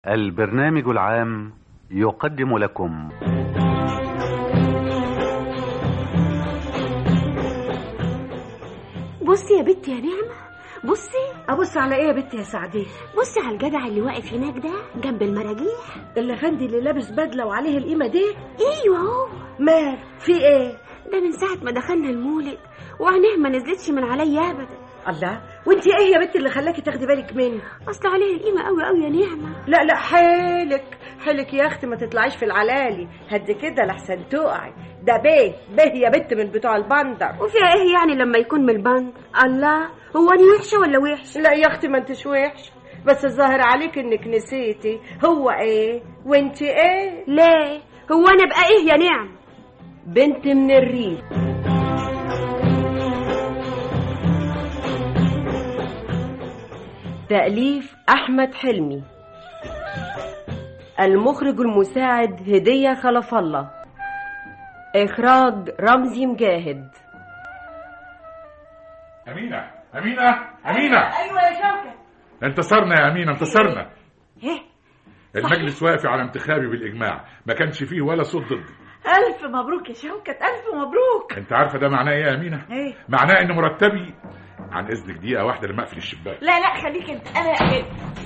البرنامج العام يقدم لكم بصي يا بنتي يا نعمة بصي ابص على ايه يا بنتي يا سعديه بصي على الجدع اللي واقف هناك ده جنب المراجيح الافندي اللي لابس بدله وعليه القيمه دي ايوه هو مال في ايه ده من ساعة ما دخلنا المولد وعينيه ما نزلتش من عليا ابدا الله وانت ايه يا بنتي اللي خلاكي تاخدي بالك منه اصل عليه القيمة قوي قوي يا نعمة لا لا حيلك حيلك يا اختي ما تطلعيش في العلالي هدي كده لحسن تقعي ده بيه بيه يا بنت من بتوع البندر وفيها ايه يعني لما يكون من البنك الله هو اني وحشة ولا وحش لا يا اختي ما انتش وحش بس الظاهر عليك انك نسيتي هو ايه وانت ايه ليه هو انا بقى ايه يا نعم بنت من الريف تأليف أحمد حلمي المخرج المساعد هدية خلف الله إخراج رمزي مجاهد أمينة أمينة أمينة أيوة يا شوكة انتصرنا يا أمينة انتصرنا إيه المجلس وافق على انتخابي بالإجماع ما كانش فيه ولا صوت ضدي ألف مبروك يا شوكة ألف مبروك أنت عارفة ده معناه إيه يا أمينة؟ إيه معناه إن مرتبي عن إذنك دقيقة واحدة لما أقفل الشباك لا لا خليك انت انا اقل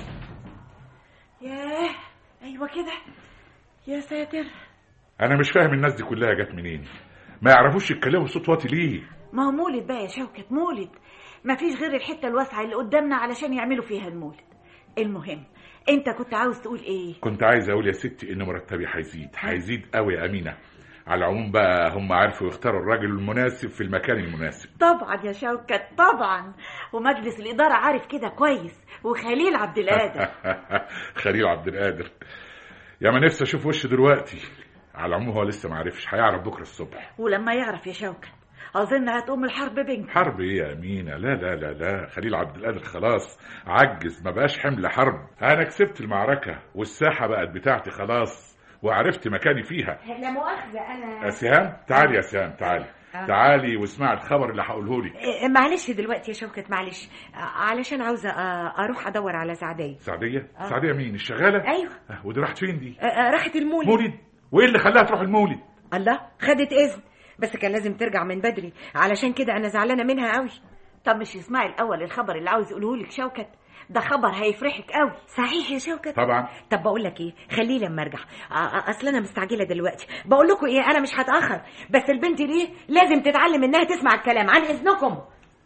ياه ايوه كده يا ساتر أنا مش فاهم الناس دي كلها جت منين ما يعرفوش يتكلموا بصوت واطي ليه ما هو مولد بقى يا شوكت مولد ما فيش غير الحتة الواسعة اللي قدامنا علشان يعملوا فيها المولد المهم انت كنت عاوز تقول ايه كنت عايز أقول يا ستي إن مرتبي هيزيد هيزيد قوي يا أمينة على العموم بقى هم عرفوا يختاروا الراجل المناسب في المكان المناسب طبعا يا شوكت طبعا ومجلس الإدارة عارف كده كويس وخليل عبد القادر خليل عبد القادر يا ما نفسي اشوف وشه دلوقتي على العموم هو لسه ما عرفش هيعرف بكره الصبح ولما يعرف يا شوكت أظن هتقوم الحرب بينكم حرب ايه يا امينه لا لا لا لا خليل عبد القادر خلاص عجز ما بقاش حمل حرب انا كسبت المعركه والساحه بقت بتاعتي خلاص وعرفت مكاني فيها لا مؤاخذة أنا يا سهام تعالي يا سهام تعالي تعالي واسمعي الخبر اللي هقوله لك إيه، معلش دلوقتي يا شوكت معلش آه، علشان عاوزة آه، أروح أدور على سعدية سعديه سعديه مين الشغاله أيوه آه، ودي راحت فين دي آه، آه، راحت المولد مولد وايه اللي خلاها تروح المولد الله خدت إذن بس كان لازم ترجع من بدري علشان كده أنا زعلانة منها قوي طب مش اسمعي الأول الخبر اللي عاوز يقوله لك شوكت ده خبر هيفرحك قوي صحيح يا شوكت طبعا طب بقول لك ايه خليه لما ارجع آه، آه، اصل انا مستعجله دلوقتي بقول لكم ايه انا مش هتاخر بس البنت دي لازم تتعلم انها تسمع الكلام عن اذنكم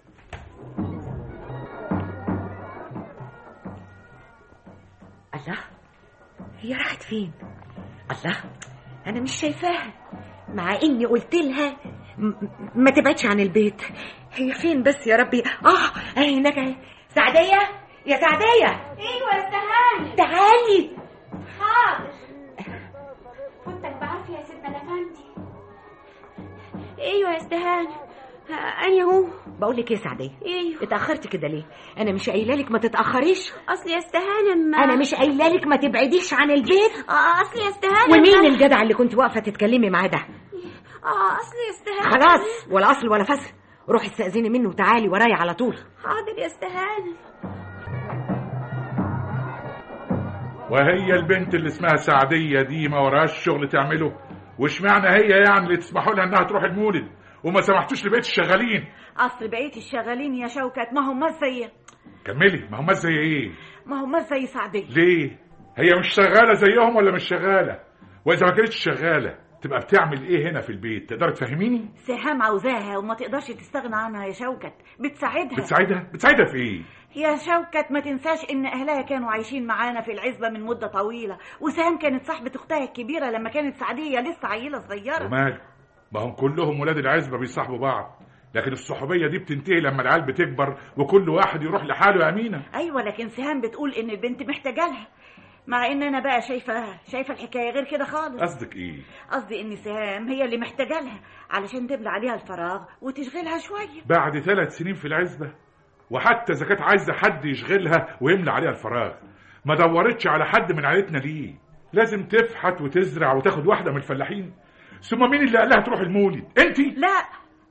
الله هي راحت فين الله انا مش شايفاها مع اني قلت لها م- م- ما تبعدش عن البيت هي فين بس يا ربي اه اهي هناك اهي سعديه يا سعديه ايوه يا استهان تعالي حاضر فوتك بعافية يا سيدنا الافندي ايوه يا استهان اني اهو بقول لك ايه يا سعديه ايوه اتاخرت كده ليه انا مش قايله لك ما تتاخريش اصل يا استهان اما انا مش قايله لك ما تبعديش عن البيت اه اصل يا استهان ومين أما- الجدع اللي كنت واقفه تتكلمي معاه ده اه اصل يا استهان خلاص ولا اصل ولا فصل روحي استاذني منه وتعالي ورايا على طول حاضر يا استهان وهي البنت اللي اسمها سعدية دي ما وراهاش شغل تعمله واشمعنى هي يعني اللي تسمحوا لها انها تروح المولد وما سمحتوش لبقية الشغالين أصل بقية الشغالين يا شوكت ما هم زي كملي ما هم زي ايه ما هم زي سعدية ليه هي مش شغالة زيهم ولا مش شغالة واذا ما كانتش شغالة تبقى بتعمل ايه هنا في البيت تقدر تفهميني سهام عاوزاها وما تقدرش تستغنى عنها يا شوكت بتساعدها بتساعدها بتساعدها في ايه يا شوكت ما تنساش ان اهلها كانوا عايشين معانا في العزبة من مدة طويلة وسهام كانت صاحبة اختها الكبيرة لما كانت سعدية لسه عيلة صغيرة ومال ما هم كلهم ولاد العزبة بيصاحبوا بعض لكن الصحوبية دي بتنتهي لما العيال بتكبر وكل واحد يروح لحاله يا أمينة ايوه لكن سهام بتقول ان البنت محتاجة لها مع ان انا بقى شايفة شايفة الحكاية غير كده خالص قصدك ايه قصدي ان سهام هي اللي محتاجة لها علشان تملى عليها الفراغ وتشغلها شوية بعد ثلاث سنين في العزبة وحتى إذا كانت عايزة حد يشغلها ويملى عليها الفراغ ما دورتش على حد من عيلتنا ليه لازم تفحت وتزرع وتاخد واحدة من الفلاحين ثم مين اللي قال لها تروح المولد انت لا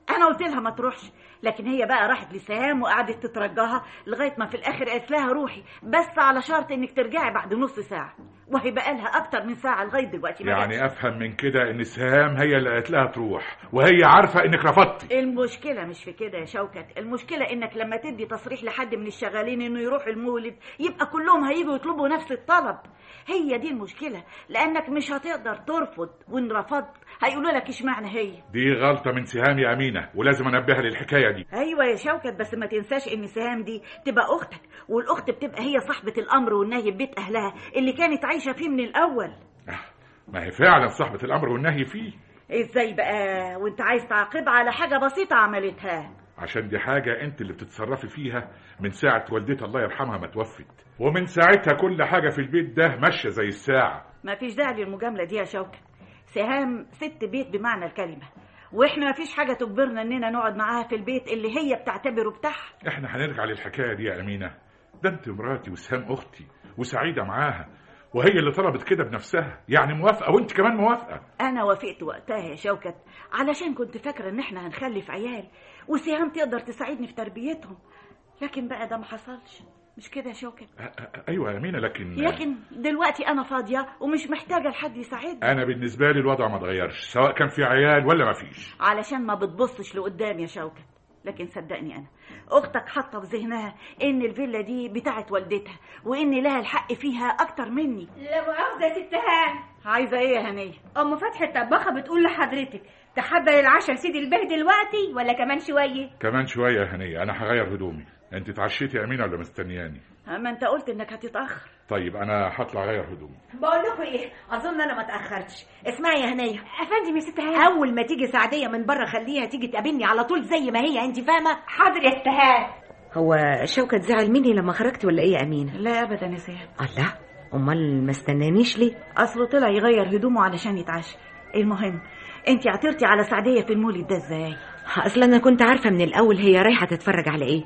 انا قلت لها ما تروحش لكن هي بقى راحت لسهام وقعدت تترجاها لغايه ما في الاخر قالت لها روحي بس على شرط انك ترجعي بعد نص ساعه وهي بقى لها اكتر من ساعه لغايه دلوقتي ما يعني جاتش. افهم من كده ان سهام هي اللي قالت لها تروح وهي عارفه انك رفضتي المشكلة مش في كده يا شوكت المشكلة انك لما تدي تصريح لحد من الشغالين انه يروح المولد يبقى كلهم هيجوا يطلبوا نفس الطلب هي دي المشكلة لانك مش هتقدر ترفض وان رفضت هيقولوا لك اشمعنى هي دي غلطه من سهام يا امينه ولازم انبهها للحكايه دي ايوه يا شوكت بس ما تنساش ان سهام دي تبقى اختك والاخت بتبقى هي صاحبة الامر والنهي في بيت اهلها اللي كانت عايشة فيه من الاول آه، ما هي فعلا صاحبه الامر والنهي فيه ازاي بقى وانت عايز تعاقبها على حاجة بسيطة عملتها عشان دي حاجة انت اللي بتتصرفي فيها من ساعة والدتها الله يرحمها ما توفت ومن ساعتها كل حاجة في البيت ده ماشية زي الساعة ما فيش داعي للمجاملة دي يا شوكة سهام ست بيت بمعنى الكلمة واحنا ما فيش حاجة تجبرنا اننا نقعد معاها في البيت اللي هي بتعتبره بتاعها احنا هنرجع للحكاية دي يا أمينة ده انت مراتي وسهام أختي وسعيدة معاها وهي اللي طلبت كده بنفسها يعني موافقة وانت كمان موافقة انا وافقت وقتها يا شوكت علشان كنت فاكرة ان احنا هنخلف عيال وسهام تقدر تساعدني في تربيتهم لكن بقى ده ما حصلش مش كده يا شوكت أ- أ- ايوه يا أمينة لكن لكن دلوقتي انا فاضية ومش محتاجة لحد يساعدني انا بالنسبة لي الوضع ما اتغيرش سواء كان في عيال ولا ما فيش علشان ما بتبصش لقدام يا شوكت لكن صدقني انا اختك حاطه في ذهنها ان الفيلا دي بتاعت والدتها وان لها الحق فيها اكتر مني لا مؤاخذة يا ست هان عايزه ايه يا هنيه أم فتحي الطباخة بتقول لحضرتك تحضر العشاء لسيدي البيه دلوقتي ولا كمان شوية؟ كمان شوية يا هنية انا هغير هدومي انت اتعشيتي يا أمينة ولا مستنياني ما انت قلت انك هتتاخر طيب انا هطلع اغير هدومي بقول لكم ايه اظن انا ما اتاخرتش اسمعي يا هنيه أفندم يا ست هان اول ما تيجي سعديه من بره خليها تيجي تقابلني على طول زي ما هي انت فاهمه حاضر يا ست هان هو شوكت زعل مني لما خرجت ولا ايه يا امينه لا ابدا يا سهام الله امال ما استنانيش ليه اصله طلع يغير هدومه علشان يتعشى المهم انت عثرتي على سعديه في المولد ده ازاي اصل انا كنت عارفه من الاول هي رايحه تتفرج على ايه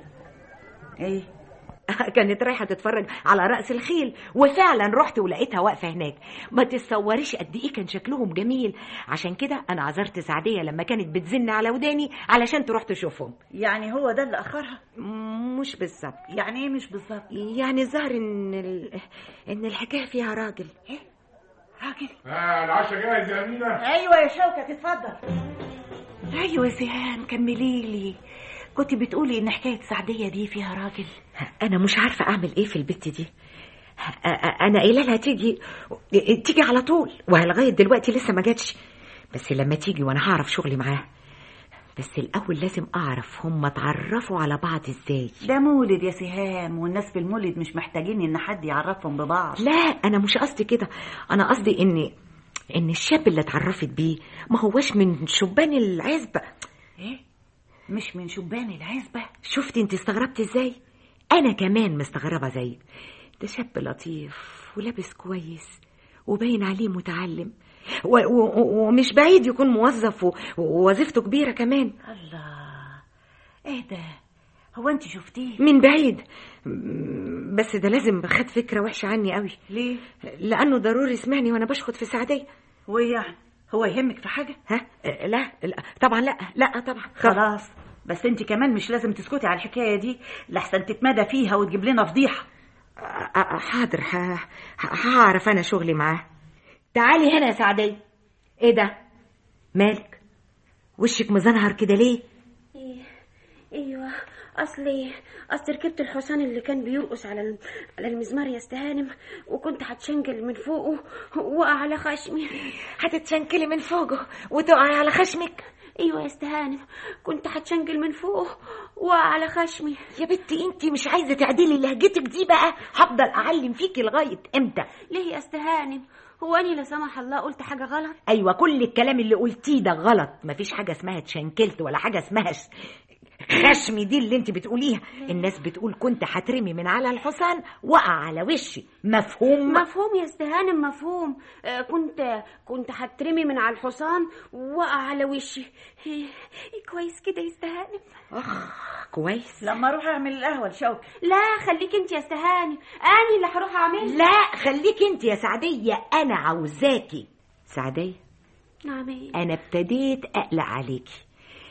ايه كانت رايحه تتفرج على راس الخيل وفعلا رحت ولقيتها واقفه هناك ما تتصوريش قد ايه كان شكلهم جميل عشان كده انا عذرت سعديه لما كانت بتزن على وداني علشان تروح تشوفهم يعني هو ده اللي اخرها م- مش بالظبط يعني ايه مش بالظبط يعني الظاهر ان ال... ان الحكايه فيها راجل راجل آه العشاء جاهز يا أمينة ايوه يا شوكة اتفضل ايوه يا سهام كملي لي كنت بتقولي ان حكايه سعديه دي فيها راجل انا مش عارفه اعمل ايه في البت دي أ- أ- انا قايله لها تيجي تيجي على طول ولغايه دلوقتي لسه ما جاتش بس لما تيجي وانا هعرف شغلي معاها بس الاول لازم اعرف هم اتعرفوا على بعض ازاي ده مولد يا سهام والناس في المولد مش محتاجين ان حد يعرفهم ببعض لا انا مش قصدي كده انا قصدي ان ان الشاب اللي اتعرفت بيه ما هوش من شبان العزبه ايه مش من شبان العزبه شفتي انت استغربت ازاي انا كمان مستغربه زيك ده شاب لطيف ولابس كويس وباين عليه متعلم و- و- ومش بعيد يكون موظف و- ووظيفته كبيره كمان الله ايه ده هو انت شفتيه من بعيد م- بس ده لازم خد فكره وحشه عني قوي ليه لانه ضروري سمعني وانا بشخط في سعديه ويعني هو يهمك في حاجه ها لا, لا طبعا لا لا طبعا خلاص بس انت كمان مش لازم تسكتي على الحكايه دي لحسن تتمادى فيها وتجيب لنا فضيحه أ- أ- حاضر ه- ه- هعرف انا شغلي معاه تعالي هنا يا سعدية ايه ده مالك وشك مزنهر كده ليه إيه ايوه اصلي اصل ركبت الحصان اللي كان بيرقص على الم- على المزمار يا استهانم وكنت هتشنجل من فوقه وقع على خشمي هتتشنكلي من فوقه وتقعي على خشمك ايوه يا استهانم كنت هتشنجل من فوقه وقع على خشمي يا بنتي انت مش عايزه تعدلي لهجتك دي بقى هفضل اعلم فيكي لغايه امتى ليه يا استهانم هو اني لا سمح الله قلت حاجه غلط ايوه كل الكلام اللي قلتيه ده غلط مفيش حاجه اسمها اتشنكلت ولا حاجه اسمها ش... خشمي دي اللي انت بتقوليها الناس بتقول كنت هترمي من على الحصان وقع على وشي مفهوم مفهوم يا استهانم مفهوم آه كنت كنت هترمي من على الحصان وقع على وشي إيه كويس كده يا استهانم اخ كويس لما اروح اعمل القهوه لشوكة لا خليك انت يا استهانم انا اللي هروح اعمل لا خليكي انت يا سعدية انا عاوزاكي سعدية نعم إيه؟ انا ابتديت اقلق عليكي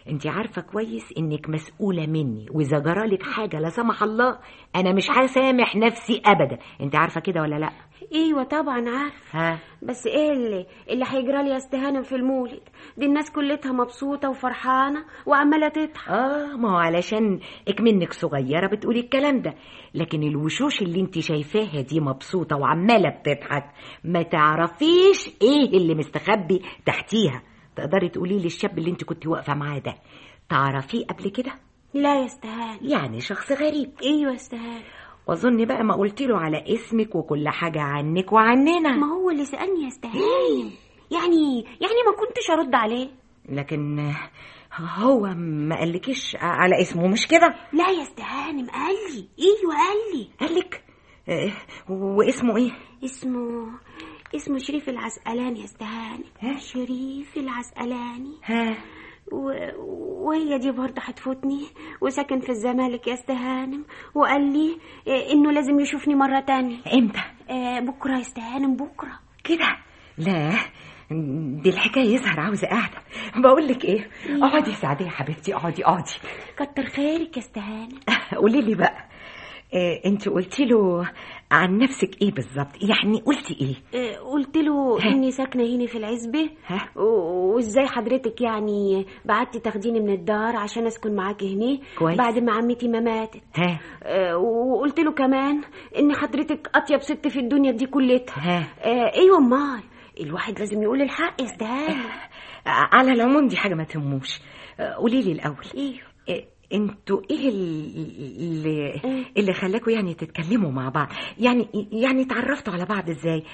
انت عارفه كويس انك مسؤوله مني واذا جرالك حاجه لا سمح الله انا مش هسامح نفسي ابدا انت عارفه كده ولا لا ايوه طبعا عارف ها بس ايه اللي اللي هيجرى لي يا استهانم في المولد دي الناس كلتها مبسوطه وفرحانه وعماله تضحك اه ما هو علشان اكمنك صغيره بتقولي الكلام ده لكن الوشوش اللي انت شايفاها دي مبسوطه وعماله بتضحك ما تعرفيش ايه اللي مستخبي تحتيها تقدري تقولي لي الشاب اللي انت كنت واقفه معاه ده تعرفيه قبل كده لا يا استهانم يعني شخص غريب ايوه يا استهانم واظن بقى ما قلت له على اسمك وكل حاجه عنك وعننا ما هو اللي سالني يا استهانم يعني يعني ما كنتش ارد عليه لكن هو ما قالكيش على اسمه مش كده لا يا استهانم قال لي ايوه قال لي قالك آه، واسمه ايه اسمه اسمه شريف العسقلاني يا استهانم ها؟ شريف العسقلاني ها و... وهي دي برضه هتفوتني وساكن في الزمالك يا استهانم وقال لي آه، انه لازم يشوفني مره تانية امتى آه، بكره يا استهانم بكره كده لا دي الحكايه يظهر عاوزه قاعده بقول لك ايه اقعدي يا سعديه يا حبيبتي اقعدي اقعدي كتر خيرك يا استهانم قولي لي بقى إيه انت قلتي له عن نفسك ايه بالظبط يعني قلتي ايه آه، قلت له ها؟ اني ساكنه هنا في العزبه ها و- وازاي حضرتك يعني بعتي تاخديني من الدار عشان اسكن معاكي هنا كويس. بعد ما عمتي ما ماتت ها آه، وقلت له كمان ان حضرتك اطيب ست في الدنيا دي كلها ها آه، ايوه امال الواحد لازم يقول الحق يا استهانم على العموم دي حاجه ما تهموش قولي لي الاول ايوه إيه انتوا ايه اللي إيه؟ اللي خلاكوا يعني تتكلموا مع بعض يعني يعني اتعرفتوا على بعض ازاي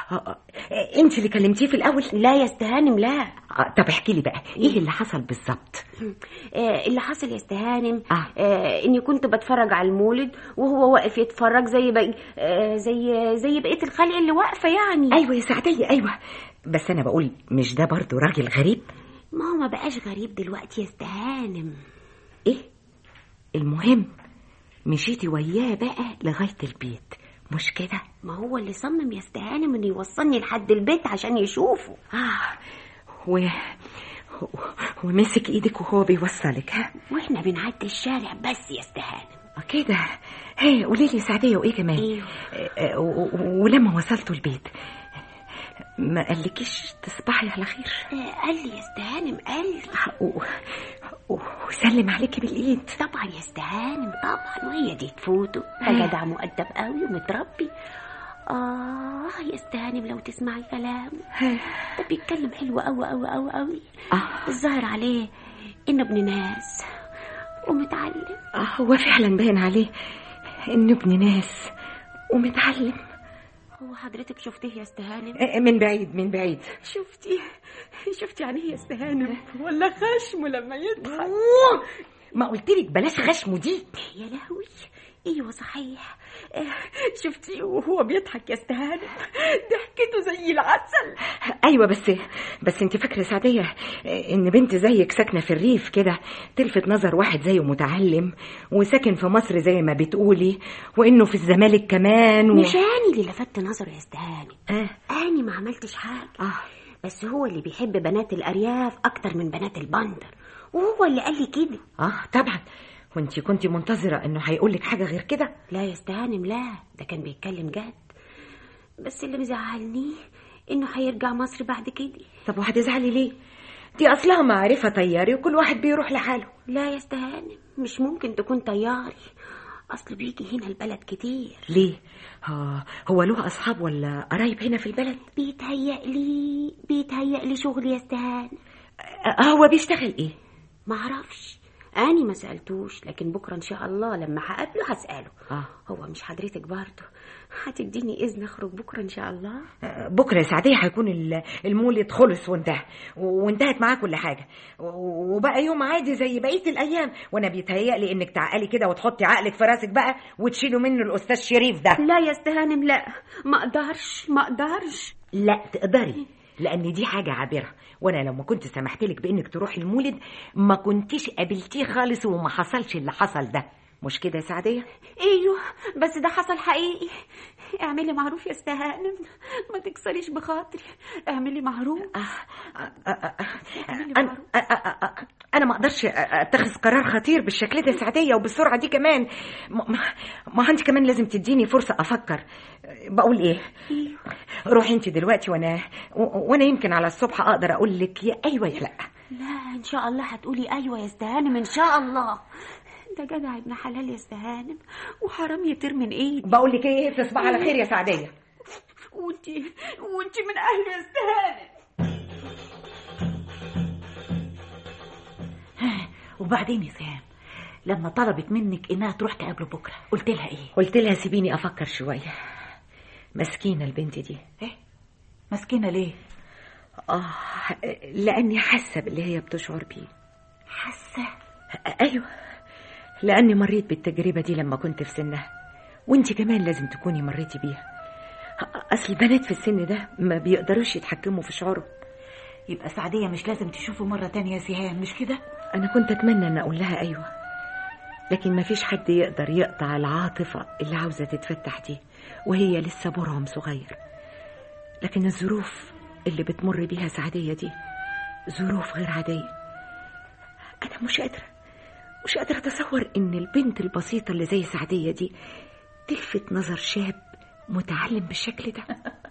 انت اللي كلمتيه في الاول لا يا استهانم لا آه، طب احكي لي بقى ايه اللي حصل بالظبط آه، اللي حصل يا استهانم آه. آه اني كنت بتفرج على المولد وهو واقف يتفرج زي بقى آه زي زي بقيه الخلق اللي واقفه يعني ايوه يا سعديه ايوه بس انا بقول مش ده برضو راجل غريب ما هو ما بقاش غريب دلوقتي يا استهانم ايه المهم مشيتي وياه بقى لغايه البيت مش كده ما هو اللي صمم يا استهانم انه يوصلني لحد البيت عشان يشوفه اه و... و- ومسك ايدك وهو بيوصلك ها واحنا بنعدي الشارع بس يا استهانم آه، كده هي قولي لي سعديه وايه كمان ايوه آه، آه، و- و- ولما وصلتوا البيت ما قالكيش تصبحي على خير آه قال لي يا استهانم قال لي و- و- وسلم عليكي بالايد طبعا يا استهانم طبعا وهي دي تفوته ده جدع مؤدب قوي ومتربي آه يا استهانم لو تسمعي كلامه ده بيتكلم حلو قوي قوي قوي قوي اه الظاهر عليه إنه ابن ناس ومتعلم آه، هو فعلا باين عليه انه ابن ناس ومتعلم هو حضرتك شفتيه يا استهانم آه، من بعيد من بعيد شفتي شفتي يعني يا استهانم ولا خشم لما يضحك ما قلتلك بلاش خشمه دي يا لهوي ايوه صحيح آه، شفتي وهو بيضحك يا استهانم ضحكته زي العسل ايوه بس بس انت فاكره سعديه آه، ان بنت زيك ساكنه في الريف كده تلفت نظر واحد زيه متعلم وساكن في مصر زي ما بتقولي وانه في الزمالك كمان و... مش اني اللي لفت نظره يا استهانم آه. اني ما عملتش حاجه اه بس هو اللي بيحب بنات الارياف اكتر من بنات البندر وهو اللي قال لي كده اه طبعا وانت كنت منتظره انه هيقول لك حاجه غير كده لا يا استهانم لا ده كان بيتكلم جد بس اللي مزعلني انه هيرجع مصر بعد كده طب وهتزعلي ليه دي اصلها معرفه طياري وكل واحد بيروح لحاله لا يا استهانم مش ممكن تكون طياري اصل بيجي هنا البلد كتير ليه آه هو له اصحاب ولا قرايب هنا في البلد بيتهيألي بيتهيألي شغل يا استهانم آه هو بيشتغل ايه معرفش اني ما سالتوش لكن بكره ان شاء الله لما هقابله هساله اه هو مش حضرتك برضه هتديني اذن اخرج بكره ان شاء الله آه، بكره يا سعديه هيكون ال- المولد خلص وانتهى و- وانتهت معاه كل حاجه و- وبقى يوم عادي زي بقيه الايام وانا بيتهيألي انك تعقلي كده وتحطي عقلك في راسك بقى وتشيلوا منه الاستاذ شريف ده لا يا استهانم لا ما اقدرش ما اقدرش لا تقدري لان دي حاجه عابره وانا لو ما كنت سمحت لك بانك تروحي المولد ما كنتيش قابلتيه خالص وما حصلش اللي حصل ده مش كده يا سعديه ايوه بس ده حصل حقيقي اعملي معروف يا استهانم ما تكسريش بخاطري اعملي معروف اعملي أنا, معروف أنا ما أقدرش أتخذ قرار خطير بالشكل ده يا سعدية وبالسرعة دي كمان ما, ما- ما أنت كمان لازم تديني فرصة أفكر بقول إيه ايوه روحي أنت دلوقتي وأنا و- وأنا يمكن على الصبح أقدر أقول لك يا أيوة يا لأ لا ان شاء الله هتقولي ايوه يا استهانم ان شاء الله ده جدع ابن حلال يا استهانم وحرام يطير من ايدي بقول لك إيه تصبح على خير يا سعدية وانتي وانتي من اهل يا استهانم وبعدين يا سهام لما طلبت منك انها تروح تقابله بكره قلت لها ايه قلت لها سيبيني أفكر شوية مسكينة البنت دي ايه مسكينه ليه آه لأني حاسة باللي هي بتشعر بيه حاسه أيوة لأني مريت بالتجربة دي لما كنت في سنها وانت كمان لازم تكوني مريتي بيها أصل البنات في السن ده ما بيقدروش يتحكموا في شعورهم يبقى سعديه مش لازم تشوفه مره تانية يا سهام مش كده أنا كنت أتمنى أن أقول لها أيوة لكن ما فيش حد يقدر يقطع العاطفة اللي عاوزة تتفتح دي وهي لسه برهم صغير لكن الظروف اللي بتمر بيها سعدية دي ظروف غير عادية أنا مش قادرة مش قادرة أتصور إن البنت البسيطة اللي زي سعدية دي تلفت نظر شاب متعلم بالشكل ده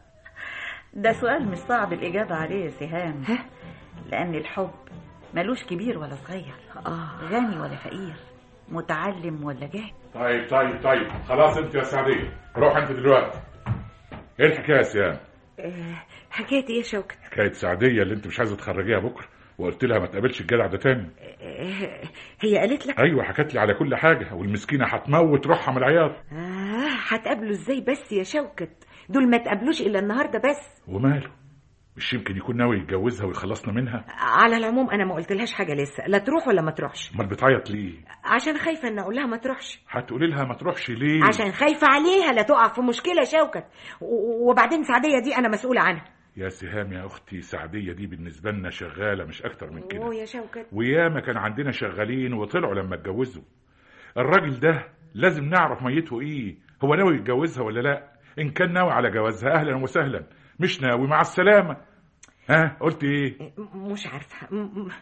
ده سؤال مش صعب الاجابه عليه يا سهام ها؟ لان الحب ملوش كبير ولا صغير آه غني ولا فقير متعلم ولا جاهل طيب طيب طيب خلاص انت يا سعديه روح انت دلوقتي ايه الحكايه يا سيام آه، حكاية إيه يا شوكت؟ حكايه سعديه اللي انت مش عايزه تخرجيها بكره وقلت لها ما تقابلش الجدع ده تاني آه، هي قالت لك ايوه حكت لي على كل حاجه والمسكينه هتموت روحها من العياط آه هتقابلوا ازاي بس يا شوكت دول ما تقابلوش الا النهارده بس وماله مش يمكن يكون ناوي يتجوزها ويخلصنا منها على العموم انا ما قلتلهاش حاجه لسه لا تروح ولا ما تروحش امال بتعيط ليه عشان خايفه ان اقول لها ما تروحش هتقولي لها ما تروحش ليه عشان خايفه عليها لا تقع في مشكله يا شوكت و- وبعدين سعديه دي انا مسؤوله عنها يا سهام يا اختي سعديه دي بالنسبه لنا شغاله مش اكتر من كده اوه يا شوكت وياما كان عندنا شغالين وطلعوا لما اتجوزوا الراجل ده لازم نعرف ميته ايه هو ناوي يتجوزها ولا لا ان كان ناوي على جوازها اهلا وسهلا مش ناوي مع السلامه ها قلت ايه م- مش عارفه م- م-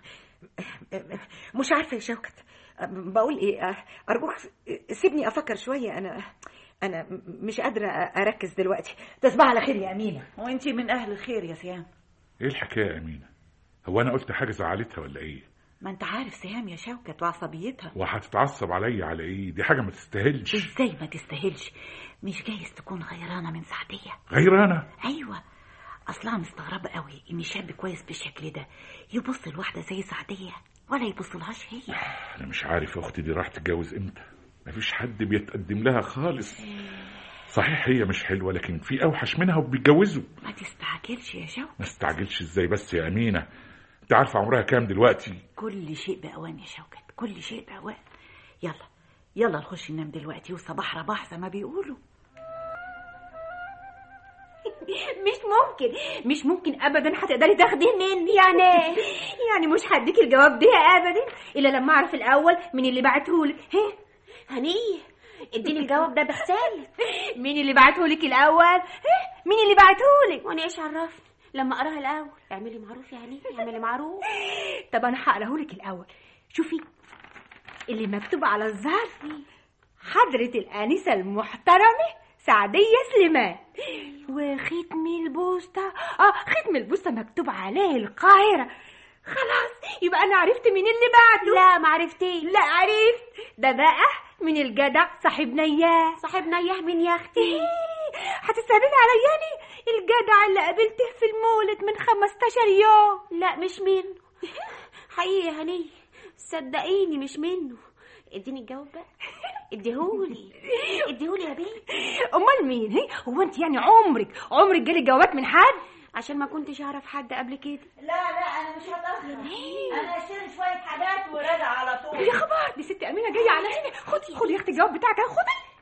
مش عارفه يا شوكت بقول ايه ارجوك سيبني افكر شويه انا انا مش قادره اركز دلوقتي تصبح على خير يا امينه وانت من اهل الخير يا سهام ايه الحكايه يا امينه هو انا قلت حاجه زعلتها ولا ايه ما انت عارف سهام يا شوكت وعصبيتها وهتتعصب عليا على ايه دي حاجه ما تستاهلش ازاي ما تستاهلش مش جايز تكون غيرانه من سعديه غير انا ايوه اصلها مستغربه قوي ان شاب كويس بالشكل ده يبص لواحده زي سعديه ولا يبص لهاش هي انا مش عارف اختي دي راح تتجوز امتى مفيش حد بيتقدم لها خالص صحيح هي مش حلوه لكن في اوحش منها وبيتجوزوا ما تستعجلش يا شوكت ما استعجلش ازاي بس يا امينه انت عارفه عمرها كام دلوقتي كل شيء بأوان يا شوكت كل شيء بأوان يلا يلا نخش ننام دلوقتي والصباح رباح زي ما بيقولوا مش ممكن مش ممكن ابدا هتقدري تاخديه مني يعني يعني مش هديك الجواب ده ابدا الا لما اعرف الاول مين اللي بعتهولك ها هنيه اديني الجواب ده بحساب مين اللي بعتهولك الاول ها مين اللي بعتهولك وانا ايش عرفني لما اقراها الاول اعملي معروف يا هنيه اعملي معروف طب انا هقراهولك الاول شوفي اللي مكتوب على الظرف حضرة الآنسة المحترمة سعدية سليمان وختم البوسطة اه ختم البوسطة مكتوب عليه القاهرة خلاص يبقى أنا عرفت مين اللي بعته لا ما عرفتيش لا عرفت ده بقى من الجدع صاحبنا اياه صاحبنا اياه مين يا اختي هتسأليني على ياني الجدع اللي قابلته في المولد من 15 يوم لا مش منه حقيقي يا هنيه صدقيني مش منه اديني الجواب بقى اديهولي اديهولي يا بيه امال مين هي هو انت يعني عمرك عمرك جالي جوابات من حد عشان ما كنتش اعرف حد قبل كده لا لا انا مش هتاخر انا اشتري شويه حاجات وراجع على طول يا خبر دي ست امينه جايه على هنا خدي خدي يا اختي الجواب بتاعك اهو خدي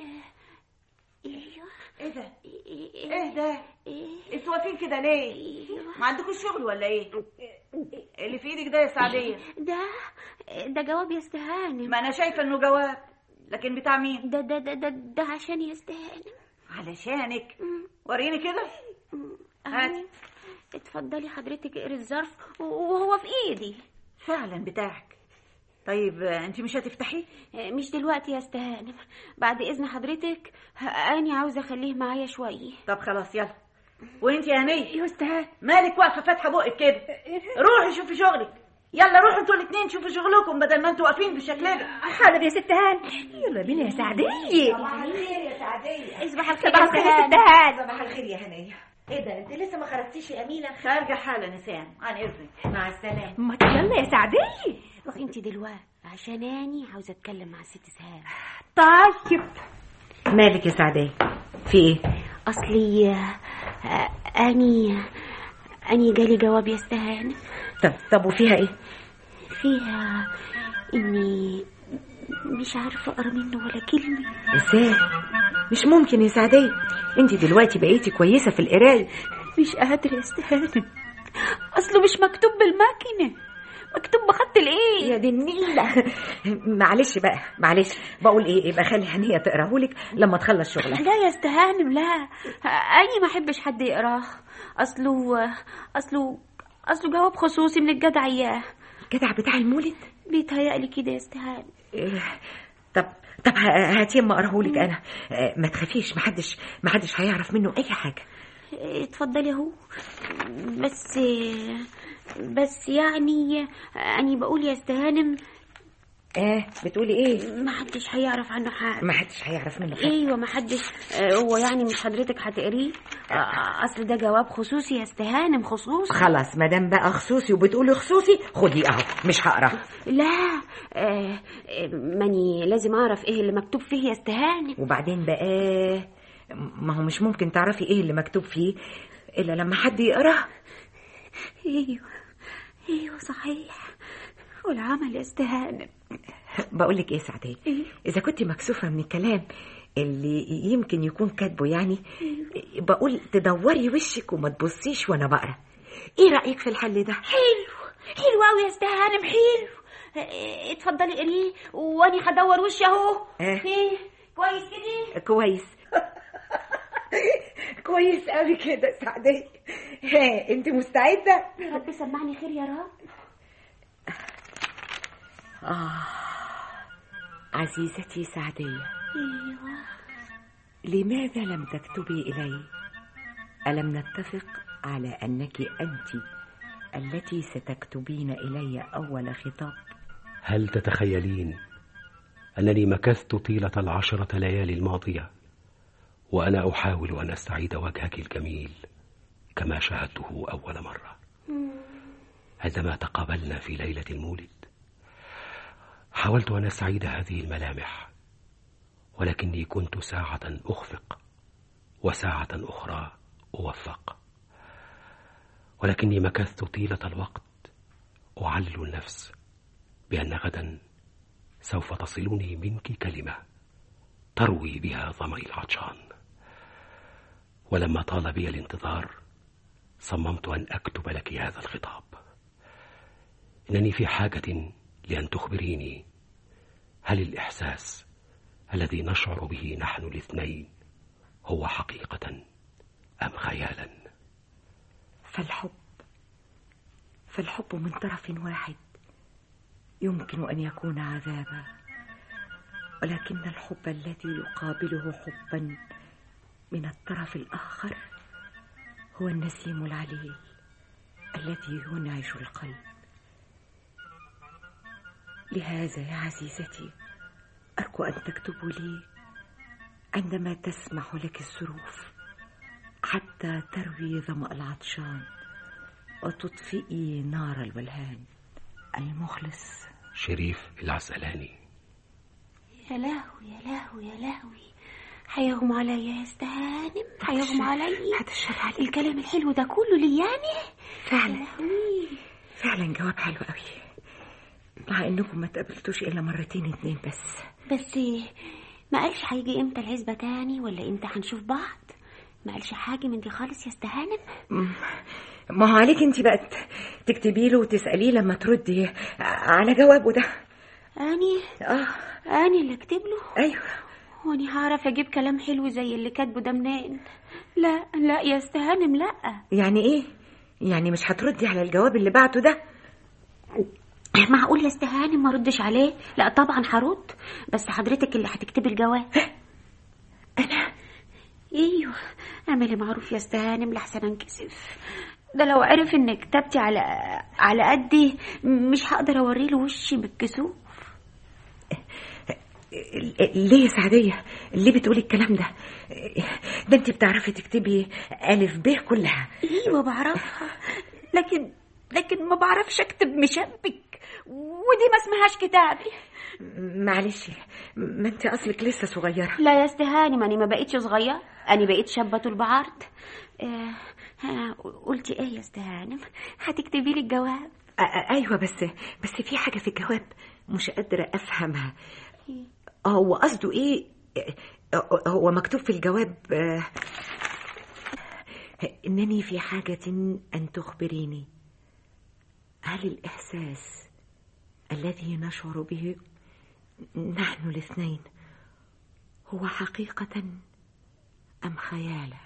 ايوه ايه ده ايه ايه ده ايه انتوا واقفين كده ليه ايوه ما عندكوش شغل ولا ايه اللي في ايدك ده يا سعديه ده ده جواب يا استهانم ما انا شايفه انه جواب لكن بتاع مين ده ده ده ده, ده عشان يستهان علشانك وريني كده هاتي. اتفضلي حضرتك اقري الظرف وهو في ايدي فعلا بتاعك طيب آه، انت مش هتفتحيه آه، مش دلوقتي يا استهانم بعد اذن حضرتك ه- اني عاوزه اخليه معايا شويه طب خلاص يلا وانت يا هنيه يا استاذ مالك واقفه فاتحه بقك كده روحي شوفي شغلك يلا روحوا انتوا الاثنين شوفوا شغلكم بدل ما انتوا واقفين بالشكل ده حاضر يا ست هان يلا بينا يا سعدية صباح الخير يا سعدية اصبح الخير صباح يا الخير يا استهانم ست هان صباح الخير يا هنية ايه ده انت لسه ما خرجتيش يا امينه خارجه حالا نسان عن اذنك مع السلامه ما يلا يا سعدية روح انت دلوقتي عشان اني عاوزه اتكلم مع الست سهام طيب مالك يا سعدية في ايه اصلي آه، اني اني جالي جواب يا استهانم طب طب وفيها ايه فيها اني مش عارفه اقرا منه ولا كلمه ازاي مش ممكن يا سعدية انت دلوقتي بقيتي كويسة في القراية مش قادره يا استهانم اصله مش مكتوب بالماكينه مكتوب بخط الايد يا دي النيلة معلش بقى معلش بقول ايه يبقى خلي هنية تقراهولك لما تخلص شغلها لا يا استهانم لا اني ما احبش حد يقراه اصله اصله اصله جواب خصوصي من الجدع اياه الجدع بتاع المولد بيتهيألي كده يا استهانم إيه، طب طب ه- هاتي اما اقراهولك انا آه، ما تخافيش محدش محدش هيعرف منه اي حاجة اتفضلي اهو بس بس يعني اني بقول يا استهانم اه بتقولي ايه ما حدش هيعرف عنه حاجه ما حدش هيعرف منه حاجة ايوه ما حدش آه، هو يعني مش حضرتك هتقريه آه، اصل ده جواب خصوصي يا استهانم خصوصي خلاص ما دام بقى خصوصي وبتقولي خصوصي خدي اهو مش هقرا لا آه، آه، ماني لازم اعرف ايه اللي مكتوب فيه يا استهانم وبعدين بقى ما هو مش ممكن تعرفي ايه اللي مكتوب فيه الا لما حد يقراه ايوه ايوه صحيح والعمل يا استهانم بقول لك ايه سعدية اذا كنت مكسوفة من الكلام اللي يمكن يكون كاتبه يعني بقول تدوري وشك وما تبصيش وانا بقرا ايه رايك في الحل ده حلو حلو قوي يا استهانم حلو آه، اتفضلي قريه واني هدور وشي اهو آه. ايه كويس كده كويس كويس قوي كده سعدية ها انت مستعدة يا رب سمعني خير يا رب عزيزتي سعدية ايوه لماذا لم تكتبي إلي ألم نتفق على أنك أنت التي ستكتبين إلي أول خطاب هل تتخيلين أنني مكثت طيلة العشرة ليالي الماضية وأنا أحاول أن أستعيد وجهك الجميل كما شاهدته أول مرة عندما تقابلنا في ليلة المولد حاولت أن أستعيد هذه الملامح ولكني كنت ساعة أخفق وساعة أخرى أوفق ولكني مكثت طيلة الوقت أعلل النفس بأن غدا سوف تصلني منك كلمة تروي بها ظمأ العطشان ولما طال بي الانتظار صممت أن أكتب لك هذا الخطاب إنني في حاجة لأن تخبريني هل الإحساس الذي نشعر به نحن الاثنين هو حقيقة أم خيالا فالحب فالحب من طرف واحد يمكن أن يكون عذابا ولكن الحب الذي يقابله حبا من الطرف الآخر هو النسيم العليل الذي ينعش القلب لهذا يا عزيزتي أرجو أن تكتبوا لي عندما تسمح لك الظروف حتى تروي ظمأ العطشان وتطفئي نار الولهان المخلص شريف العسلاني يا لهوي يا لهوي يا لهوي حيغم عليا يا استهانم حيغم عليا هذا الشر عليك الكلام الحلو ده كله لياني فعلا لهوي فعلا جواب حلو قوي مع انكم ما تقابلتوش الا مرتين اتنين بس بس ما قالش هيجي امتى العزبة تاني ولا امتى هنشوف بعض ما قالش حاجة من دي خالص يا استهانم مم. ما هو عليك انت بقى ت- تكتبي له وتساليه لما تردي على جوابه ده اني اه اني اللي اكتب له ايوه واني هعرف اجيب كلام حلو زي اللي كاتبه ده منين لا لا يا استهانم لا يعني ايه يعني مش هتردي على الجواب اللي بعته ده معقول يا استهانم ما ردش عليه لا طبعا هرد بس حضرتك اللي هتكتبي الجواب انا ايوه اعملي معروف يا استهانم لحسن انكسف ده لو عرف ان كتبتي على على قدي مش هقدر اوري له وشي بالكسوف ليه يا سعدية ليه بتقولي الكلام ده ده انت بتعرفي تكتبي ألف ب كلها ايوه بعرفها لكن لكن ما بعرفش اكتب مشبك ودي ما اسمهاش كتابي معلش ما انت اصلك لسه صغيرة لا يا استهاني ماني ما بقيتش صغير انا بقيت شابه طول بعرض آه ها، قلتي ايه يا استهانم هتكتبي لي الجواب أ- أ- ايوه بس بس في حاجة في الجواب مش قادرة افهمها هو قصده ايه آه، هو مكتوب في الجواب آه، انني في حاجة ان تخبريني هل الاحساس الذي نشعر به نحن الاثنين هو حقيقة ام خيالا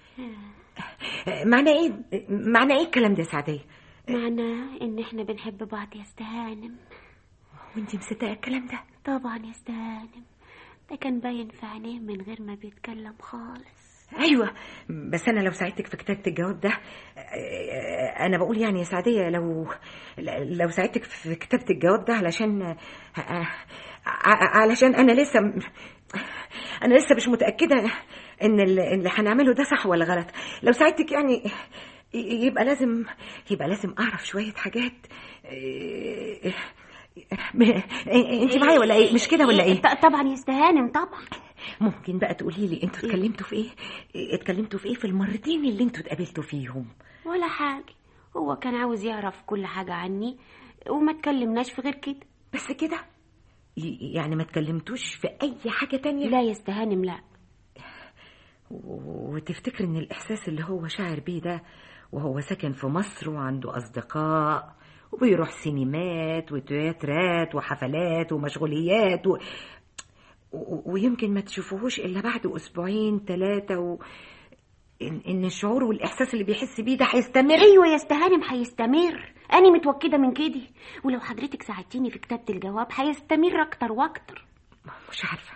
معنى ايه معنى ايه الكلام ده يا سعدية معناه ان احنا بنحب بعض يا استهانم وانت مصدقة الكلام ده طبعا يا استهانم ده كان باين في عينيه من غير ما بيتكلم خالص ايوه بس انا لو ساعدتك في كتابه الجواب ده آه، انا بقول يعني يا سعديه لو لو ساعدتك في كتابه الجواب ده علشان آه، ع- علشان انا لسه انا لسه مش متاكده ان ال- اللي هنعمله ده صح ولا غلط لو ساعدتك يعني ي- يبقى لازم يبقى لازم اعرف شويه حاجات آه، م- انت معايا ولا ايه مش كده ولا ايه ط- طبعا يا استهانم طبعا ممكن بقى تقولي لي انتوا اتكلمتوا في ايه اتكلمتوا في ايه في المرتين اللي انتوا اتقابلتوا فيهم ولا حاجه هو كان عاوز يعرف كل حاجه عني وما اتكلمناش في غير كده بس كده ي- يعني ما اتكلمتوش في اي حاجه تانية لا يا استهانم لا و- وتفتكر ان الاحساس اللي هو شاعر بيه ده وهو ساكن في مصر وعنده اصدقاء وبيروح سينمات وتياترات وحفلات ومشغوليات و... و... ويمكن ما تشوفوهوش الا بعد اسبوعين ثلاثه و... إن... ان الشعور والاحساس اللي بيحس بيه ده هيستمر ايوه يا استهانم هيستمر انا متوكده من كده ولو حضرتك ساعدتيني في كتابه الجواب هيستمر اكتر واكتر مش عارفة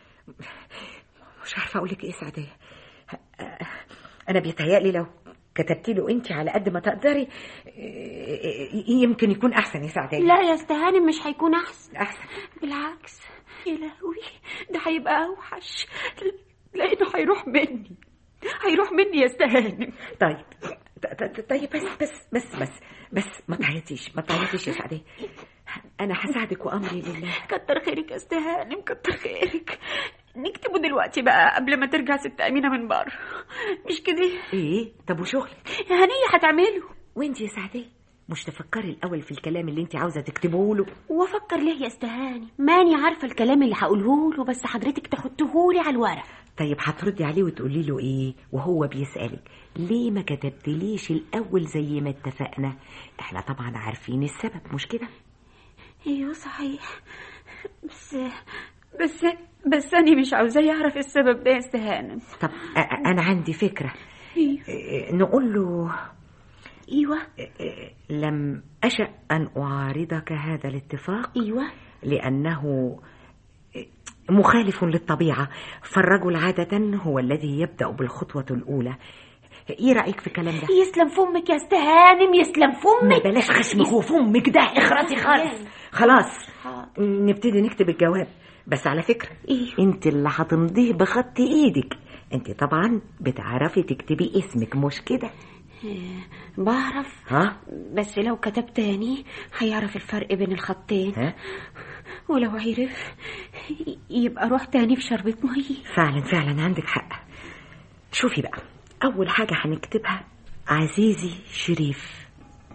مش عارفة أقول لك إيه سعدية أنا بيتهيألي لو كتبتي له أنت على قد ما تقدري يمكن يكون أحسن يا سعدية لا يا استهانم مش هيكون احسن أحسن بالعكس يا لهوي ده هيبقى اوحش لانه هيروح مني هيروح مني يا استهانم طيب ط- ط- طيب بس بس بس بس بس ما تعيطيش ما تعيطيش يا سعدية أنا هساعدك وأمري لله كتر خيرك يا استهانم كتر خيرك نكتبه دلوقتي بقى قبل ما ترجع ست أمينة من بره مش كده إيه طب وشغلك هنية هتعمله وأنت يا سعدية مش تفكري الأول في الكلام اللي أنت عاوزة تكتبه له وافكر ليه يا استهاني ماني عارفه الكلام اللي هقوله له بس حضرتك تحطهولي على الورق طيب هتردي عليه وتقولي له ايه وهو بيسألك ليه ما كتبتليش الاول زي ما اتفقنا احنا طبعا عارفين السبب مش كده ايوه صحيح بس بس بس انا مش عاوزاه يعرف السبب ده يا استهانم طب أ- أ- انا عندي فكرة ايوه إيه، نقول له ايوه إيه، لم أشأ أن أعارضك هذا الاتفاق ايوه لأنه مخالف للطبيعة فالرجل عادة هو الذي يبدأ بالخطوة الأولى ايه رأيك في الكلام ده؟ يسلم فمك يا استهانم يسلم ما فمك بلاش خشمك وفمك ده اخرسي خالص خلاص نبتدي نكتب الجواب بس على فكرة ايه انت اللي هتمضيه بخط ايدك انت طبعا بتعرفي تكتبي اسمك مش كده بعرف ها بس لو كتب تاني هيعرف الفرق بين الخطين ها ولو عرف ي- يبقى روح تاني في شربة مية فعلا فعلا عندك حق شوفي بقى اول حاجة هنكتبها عزيزي شريف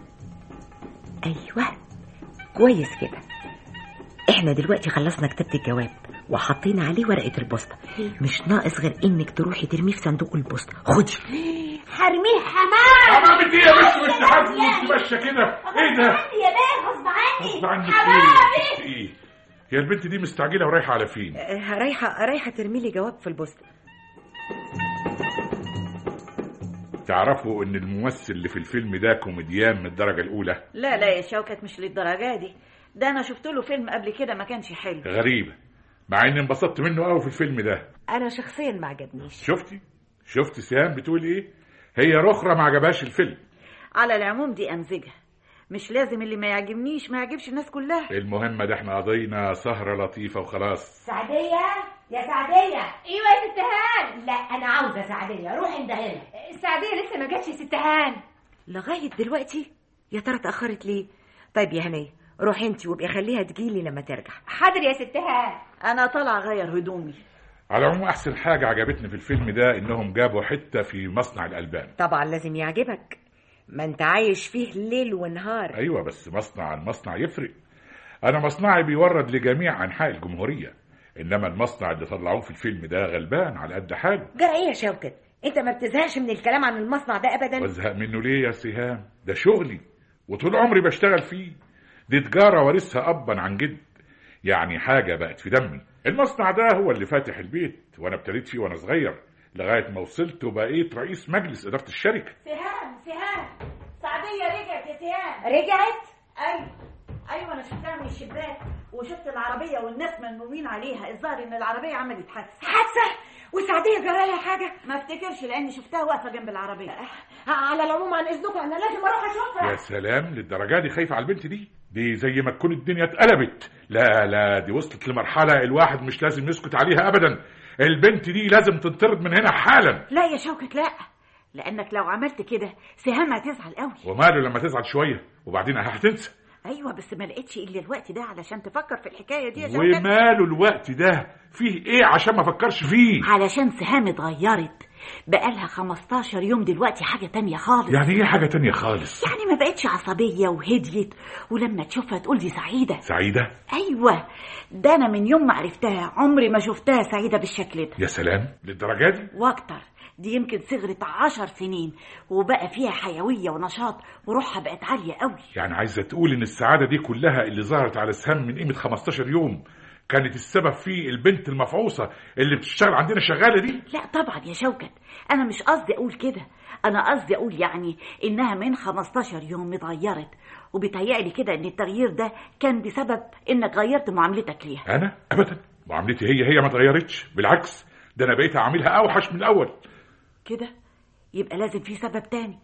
ايوه كويس كده احنا دلوقتي خلصنا كتابة الجواب وحطينا عليه ورقة البوسطة مش ناقص غير انك تروحي ترميه في صندوق البوسطة خدي حرميه حمام عملت ايه يا بنت وانت حاسس وانت ماشيه كده ايه ده يا بيه غصب عني غصب عنك ايه ايه هي البنت دي مستعجله ورايحه على فين آه، رايحه رايحه ترمي لي جواب في البوسطه تعرفوا ان الممثل اللي في الفيلم ده كوميديان من الدرجه الاولى لا لا يا شوكت مش للدرجة دي ده أنا شفت له فيلم قبل كده ما كانش حلو غريبه مع اني انبسطت منه قوي في الفيلم ده انا شخصيا ما عجبنيش شفتي شفتي سهام بتقول ايه هي رخرة ما عجبهاش الفيلم على العموم دي أمزجة مش لازم اللي ما يعجبنيش ما يعجبش الناس كلها المهم ده احنا قضينا سهرة لطيفة وخلاص سعدية يا سعدية ايوه يا ست هان لا أنا عاوزة سعدية روح انت هنا السعديه لسه ما جاتش يا ست هان لغايه دلوقتي يا ترى اتاخرت ليه طيب يا هنيه روحي انت وابقي خليها تجيلي لما ترجع حاضر يا ست هان أنا طالعة أغير هدومي على العموم احسن حاجة عجبتني في الفيلم ده انهم جابوا حتة في مصنع الالبان طبعا لازم يعجبك ما انت عايش فيه ليل ونهار ايوه بس مصنع عن مصنع يفرق انا مصنعي بيورد لجميع انحاء الجمهورية انما المصنع اللي طلعوه في الفيلم ده غلبان على قد حاله جرى إيه يا شوكت أنت ما بتزهقش من الكلام عن المصنع ده أبدا وازهق منه ليه يا سهام ده شغلي وطول عمري بشتغل فيه دي تجارة وارثها أبا عن جد يعني حاجة بقت في دمي المصنع ده هو اللي فاتح البيت وأنا ابتديت فيه وأنا صغير لغاية ما وصلت وبقيت رئيس مجلس إدارة الشركة سهام سهام سعدية رجعت يا سهام رجعت أيوة أيوة أنا شفتها من الشباك وشفت العربية والناس منومين عليها الظاهر إن العربية عملت حادثة حادثة وسعدية جرى لها حاجة ما افتكرش لأني شفتها واقفة جنب العربية على العموم عن إذنكم أنا لازم أروح أشوفها يا سلام للدرجة دي خايفة على البنت دي دي زي ما تكون الدنيا اتقلبت لا لا دي وصلت لمرحلة الواحد مش لازم يسكت عليها أبدا البنت دي لازم تنطرد من هنا حالا لا يا شوكت لا لأنك لو عملت كده سهام هتزعل قوي وماله لما تزعل شوية وبعدين هتنسى أيوة بس ما لقيتش إلا الوقت ده علشان تفكر في الحكاية دي يا شوكت وماله الوقت ده فيه ايه عشان ما فكرش فيه علشان سهام اتغيرت بقالها 15 يوم دلوقتي حاجة تانية خالص يعني ايه حاجة تانية خالص يعني ما بقتش عصبية وهديت ولما تشوفها تقول دي سعيدة سعيدة أيوة ده أنا من يوم ما عرفتها عمري ما شفتها سعيدة بالشكل ده يا سلام للدرجة دي واكتر دي يمكن صغرت عشر سنين وبقى فيها حيوية ونشاط وروحها بقت عالية قوي يعني عايزة تقول ان السعادة دي كلها اللي ظهرت على سهام من قيمة 15 يوم كانت السبب في البنت المفعوصة اللي بتشتغل عندنا شغالة دي لا طبعا يا شوكت أنا مش قصدي أقول كده أنا قصدي أقول يعني إنها من 15 يوم اتغيرت وبيتهيألي كده إن التغيير ده كان بسبب إنك غيرت معاملتك ليها انا ابدا معاملتي هي هي ما اتغيرتش بالعكس ده انا بقيت اعاملها اوحش من الاول كده يبقى لازم في سبب تاني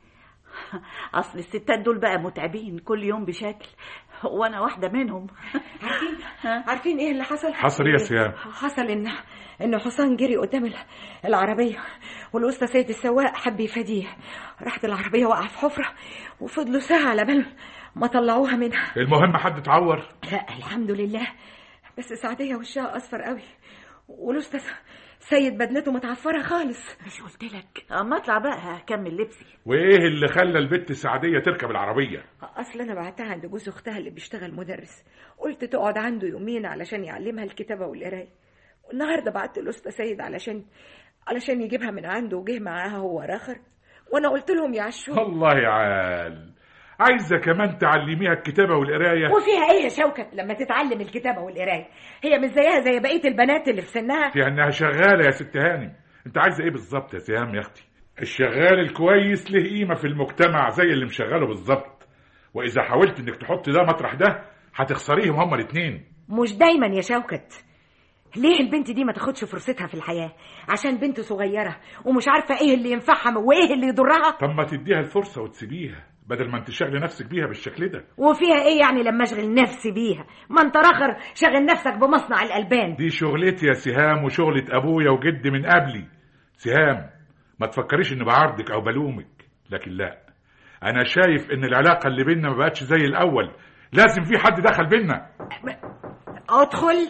اصل الستات دول بقى متعبين كل يوم بشكل وانا واحده منهم عارفين عارفين ايه اللي حصل حصل ايه يا سيام حصل ان ان حسام جري قدام ال- العربيه والاستاذ سيد السواق حب يفاديه راحت العربيه وقع في حفره وفضلوا ساعه على بال ما طلعوها منها المهم حد اتعور لا الحمد لله بس سعديه وشها اصفر قوي والاستاذ سيد بدلته متعفره خالص مش قلت لك اما اطلع بقى هكمل لبسي وايه اللي خلى البت سعدية تركب العربية اصل انا بعتها عند جوز اختها اللي بيشتغل مدرس قلت تقعد عنده يومين علشان يعلمها الكتابه والقرايه والنهارده بعت الاستاذ سيد علشان علشان يجيبها من عنده وجه معاها هو راخر وانا قلت لهم يعشوا الله يا عال عايزة كمان تعلميها الكتابة والقراية وفيها إيه يا شوكت لما تتعلم الكتابة والقراية هي مش زيها زي بقية البنات اللي في سنها في انها شغالة يا ست هانم انت عايزة ايه بالظبط يا سهام يا اختي الشغال الكويس له قيمة في المجتمع زي اللي مشغله بالظبط واذا حاولت انك تحط ده مطرح ده هتخسريهم هما الاتنين مش دايما يا شوكت ليه البنت دي ما تاخدش فرصتها في الحياة عشان بنت صغيرة ومش عارفة ايه اللي ينفعها وايه اللي يضرها طب ما تديها الفرصة وتسيبيها بدل ما انت شاغله نفسك بيها بالشكل ده وفيها ايه يعني لما اشغل نفسي بيها ما انت راخر شغل نفسك بمصنع الالبان دي شغلتي يا سهام وشغلة ابويا وجدي من قبلي سهام ما تفكريش اني بعارضك او بلومك لكن لا انا شايف ان العلاقة اللي بينا ما بقتش زي الاول لازم في حد دخل بينا ادخل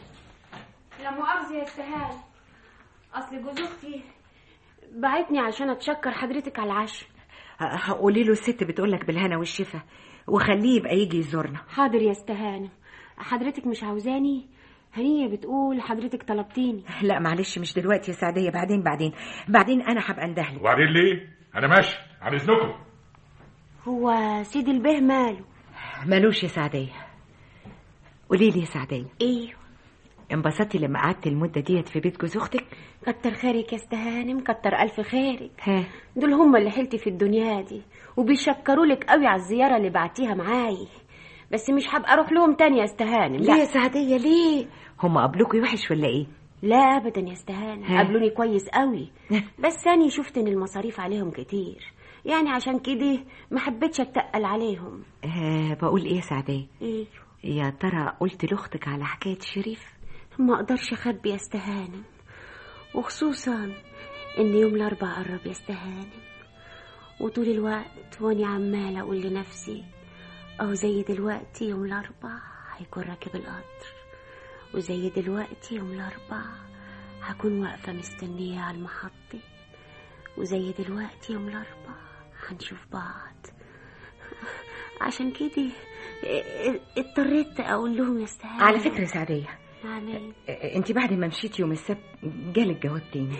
لا مؤاخذة يا استهان أصل جوز أختي بعتني عشان أتشكر حضرتك على العشاء قولي له الست بتقولك بالهنا والشفا وخليه يبقى يجي يزورنا حاضر يا استهانة حضرتك مش عاوزاني هنية بتقول حضرتك طلبتيني لا معلش مش دلوقتي يا سعديه بعدين بعدين بعدين انا هبقى اندهلك وبعدين ليه انا ماشي عن اذنكم هو سيدي البه ماله مالوش يا سعديه قولي لي يا سعدية ايوه انبسطتي لما قعدت المدة ديت في بيت جوز أختك كتر خيرك يا استهانم كتر الف خيرك ها دول هم اللي حلتي في الدنيا دي وبيشكروا لك قوي على الزياره اللي بعتيها معاي بس مش هبقى اروح لهم تاني يا استهانم ليه يا لا سعدية ليه هم قبلوكوا وحش ولا ايه لا ابدا يا استهانم ها. قابلوني كويس قوي بس انا شفت ان المصاريف عليهم كتير يعني عشان كده ما حبيتش اتقل عليهم آه بقول ايه يا سعدية ايوه يا ترى قلت لاختك على حكاية شريف ما اقدرش اخبي يا استهانم وخصوصا ان يوم الاربع قرب يا استهانم وطول الوقت واني عمالة اقول لنفسي او زي دلوقتي يوم الاربع هيكون راكب القطر وزي دلوقتي يوم الاربع هكون واقفة مستنية على المحطة وزي دلوقتي يوم الاربع هنشوف بعض عشان كده اضطريت اقول لهم يا استهانم على فكرة يا سعدية نعم انت بعد ما مشيتي يوم السبت جالك جواب تاني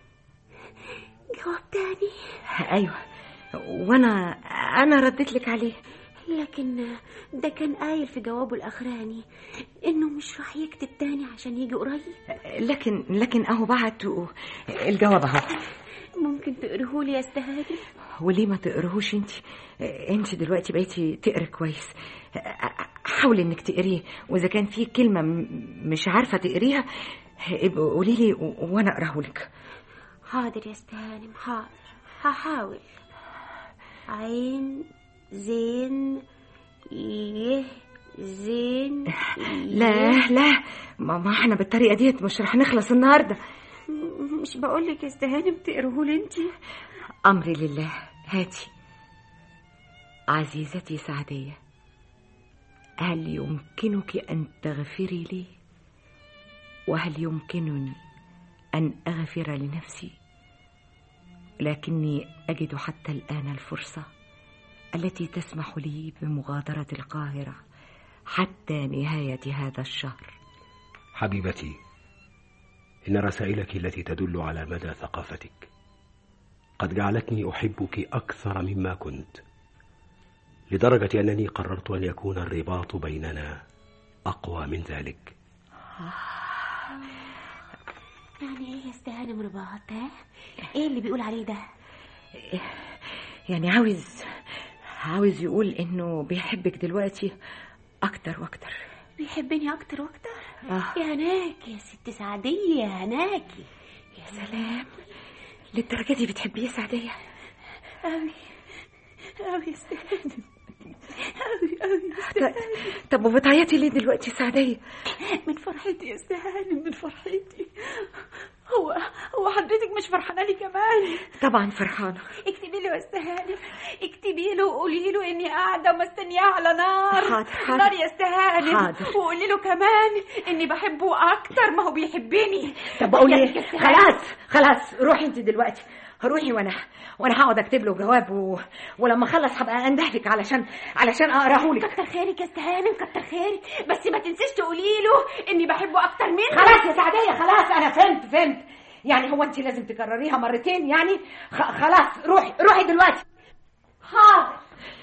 جواب تاني ايوه وانا انا رديت لك عليه لكن ده كان قايل في جوابه الاخراني انه مش راح يكتب تاني عشان يجي قريب لكن لكن اهو بعت و- الجواب اهو ممكن تقرهولي يا استهاني وليه ما تقرهوش انت انت دلوقتي بقيتي تقري كويس حاولي انك تقريه واذا كان في كلمه م- مش عارفه تقريها ابقى قولي لي و- وانا اقراه لك حاضر يا استهانم حاضر هحاول عين زين يه زين لا لا ما, ما احنا بالطريقه ديت مش رح نخلص النهارده مش بقولك يا استهانم تقرهولي انتي امري لله هاتي عزيزتي سعديه هل يمكنك ان تغفري لي وهل يمكنني ان اغفر لنفسي لكني اجد حتى الان الفرصه التي تسمح لي بمغادره القاهره حتى نهايه هذا الشهر حبيبتي إن رسائلك التي تدل على مدى ثقافتك قد جعلتني أحبك أكثر مما كنت لدرجة أنني قررت أن يكون الرباط بيننا أقوى من ذلك يعني ايه يا استهانم رباط ها ايه اللي بيقول عليه ده يعني عاوز عاوز يقول انه بيحبك دلوقتي اكتر واكتر بيحبني اكتر واكتر آه. يا هناك يا ست سعدية يا هناكي يا سلام للدرجة دي بتحبيه يا سعدية أوي أوي يا استهانم أوي أوي ط- طب وبتعيطي ليه دلوقتي يا سعدية من فرحتي يا استهانم من فرحتي هو هو حضرتك مش فرحانة لي كمان طبعا فرحانة اكتبي له يا استهانم اكتبي له وقولي له اني قاعده ومستنياه على نار حاضر، حاضر. نار يا استهانم حاضر. وقولي له كمان اني بحبه اكتر ما هو بيحبني طب بقول يا ايه بنت السهل. خلاص خلاص روحي انت دلوقتي روحي وانا وانا هقعد اكتب له جواب و... ولما اخلص هبقى اندهلك علشان علشان اقراه لك كتر خيرك يا استهانم كتر خيرك بس ما تنسيش تقولي له اني بحبه اكتر منك خلاص يا سعدية خلاص انا فهمت فهمت يعني هو انت لازم تكرريها مرتين يعني خ... خلاص روحي روحي دلوقتي حاضر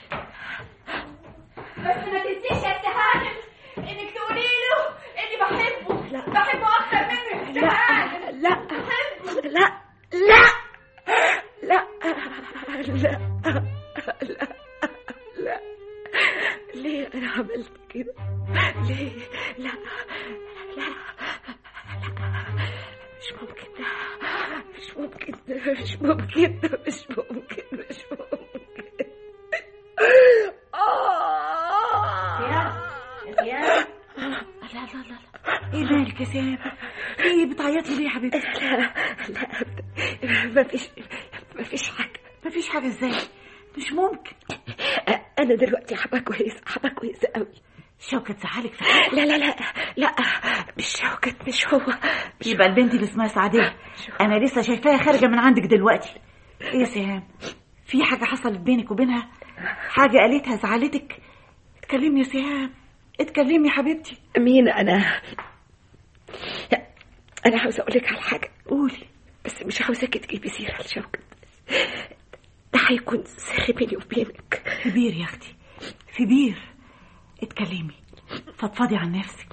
بس ما تنسيش يا استهانم انك تقولي له اني بحبه لا. بحبه اكتر منك يا استهانم لا بحبه لا لا لا لا لا لا ليه انا عملت كده ليه لا لا لا مش ممكن مش ممكن مش ممكن مش ممكن مش ممكن لا لا لا لا ايه مالك يا سام ايه بتعيطي ليه يا حبيبتي لا لا أبدا. ما فيش ما فيش حاجة مفيش حاجه ازاي مش ممكن أنا دلوقتي حبة كويسة حبة كويسة قوي شوكة زعلك في لا لا لا لا مش شوكت مش هو مش يبقى البنت اللي اسمها سعدية انا لسه شايفاها خارجه من عندك دلوقتي ايه يا سهام في حاجه حصلت بينك وبينها حاجه قالتها زعلتك اتكلمي يا سهام اتكلمي يا حبيبتي مين أنا أنا عاوزة أقول لك على حاجة قولي بس مش عاوزاكي تجيبي سيرة لشوكت ده هيكون سر بيني وبينك في بير يا اختي في بير اتكلمي فضفضي عن نفسك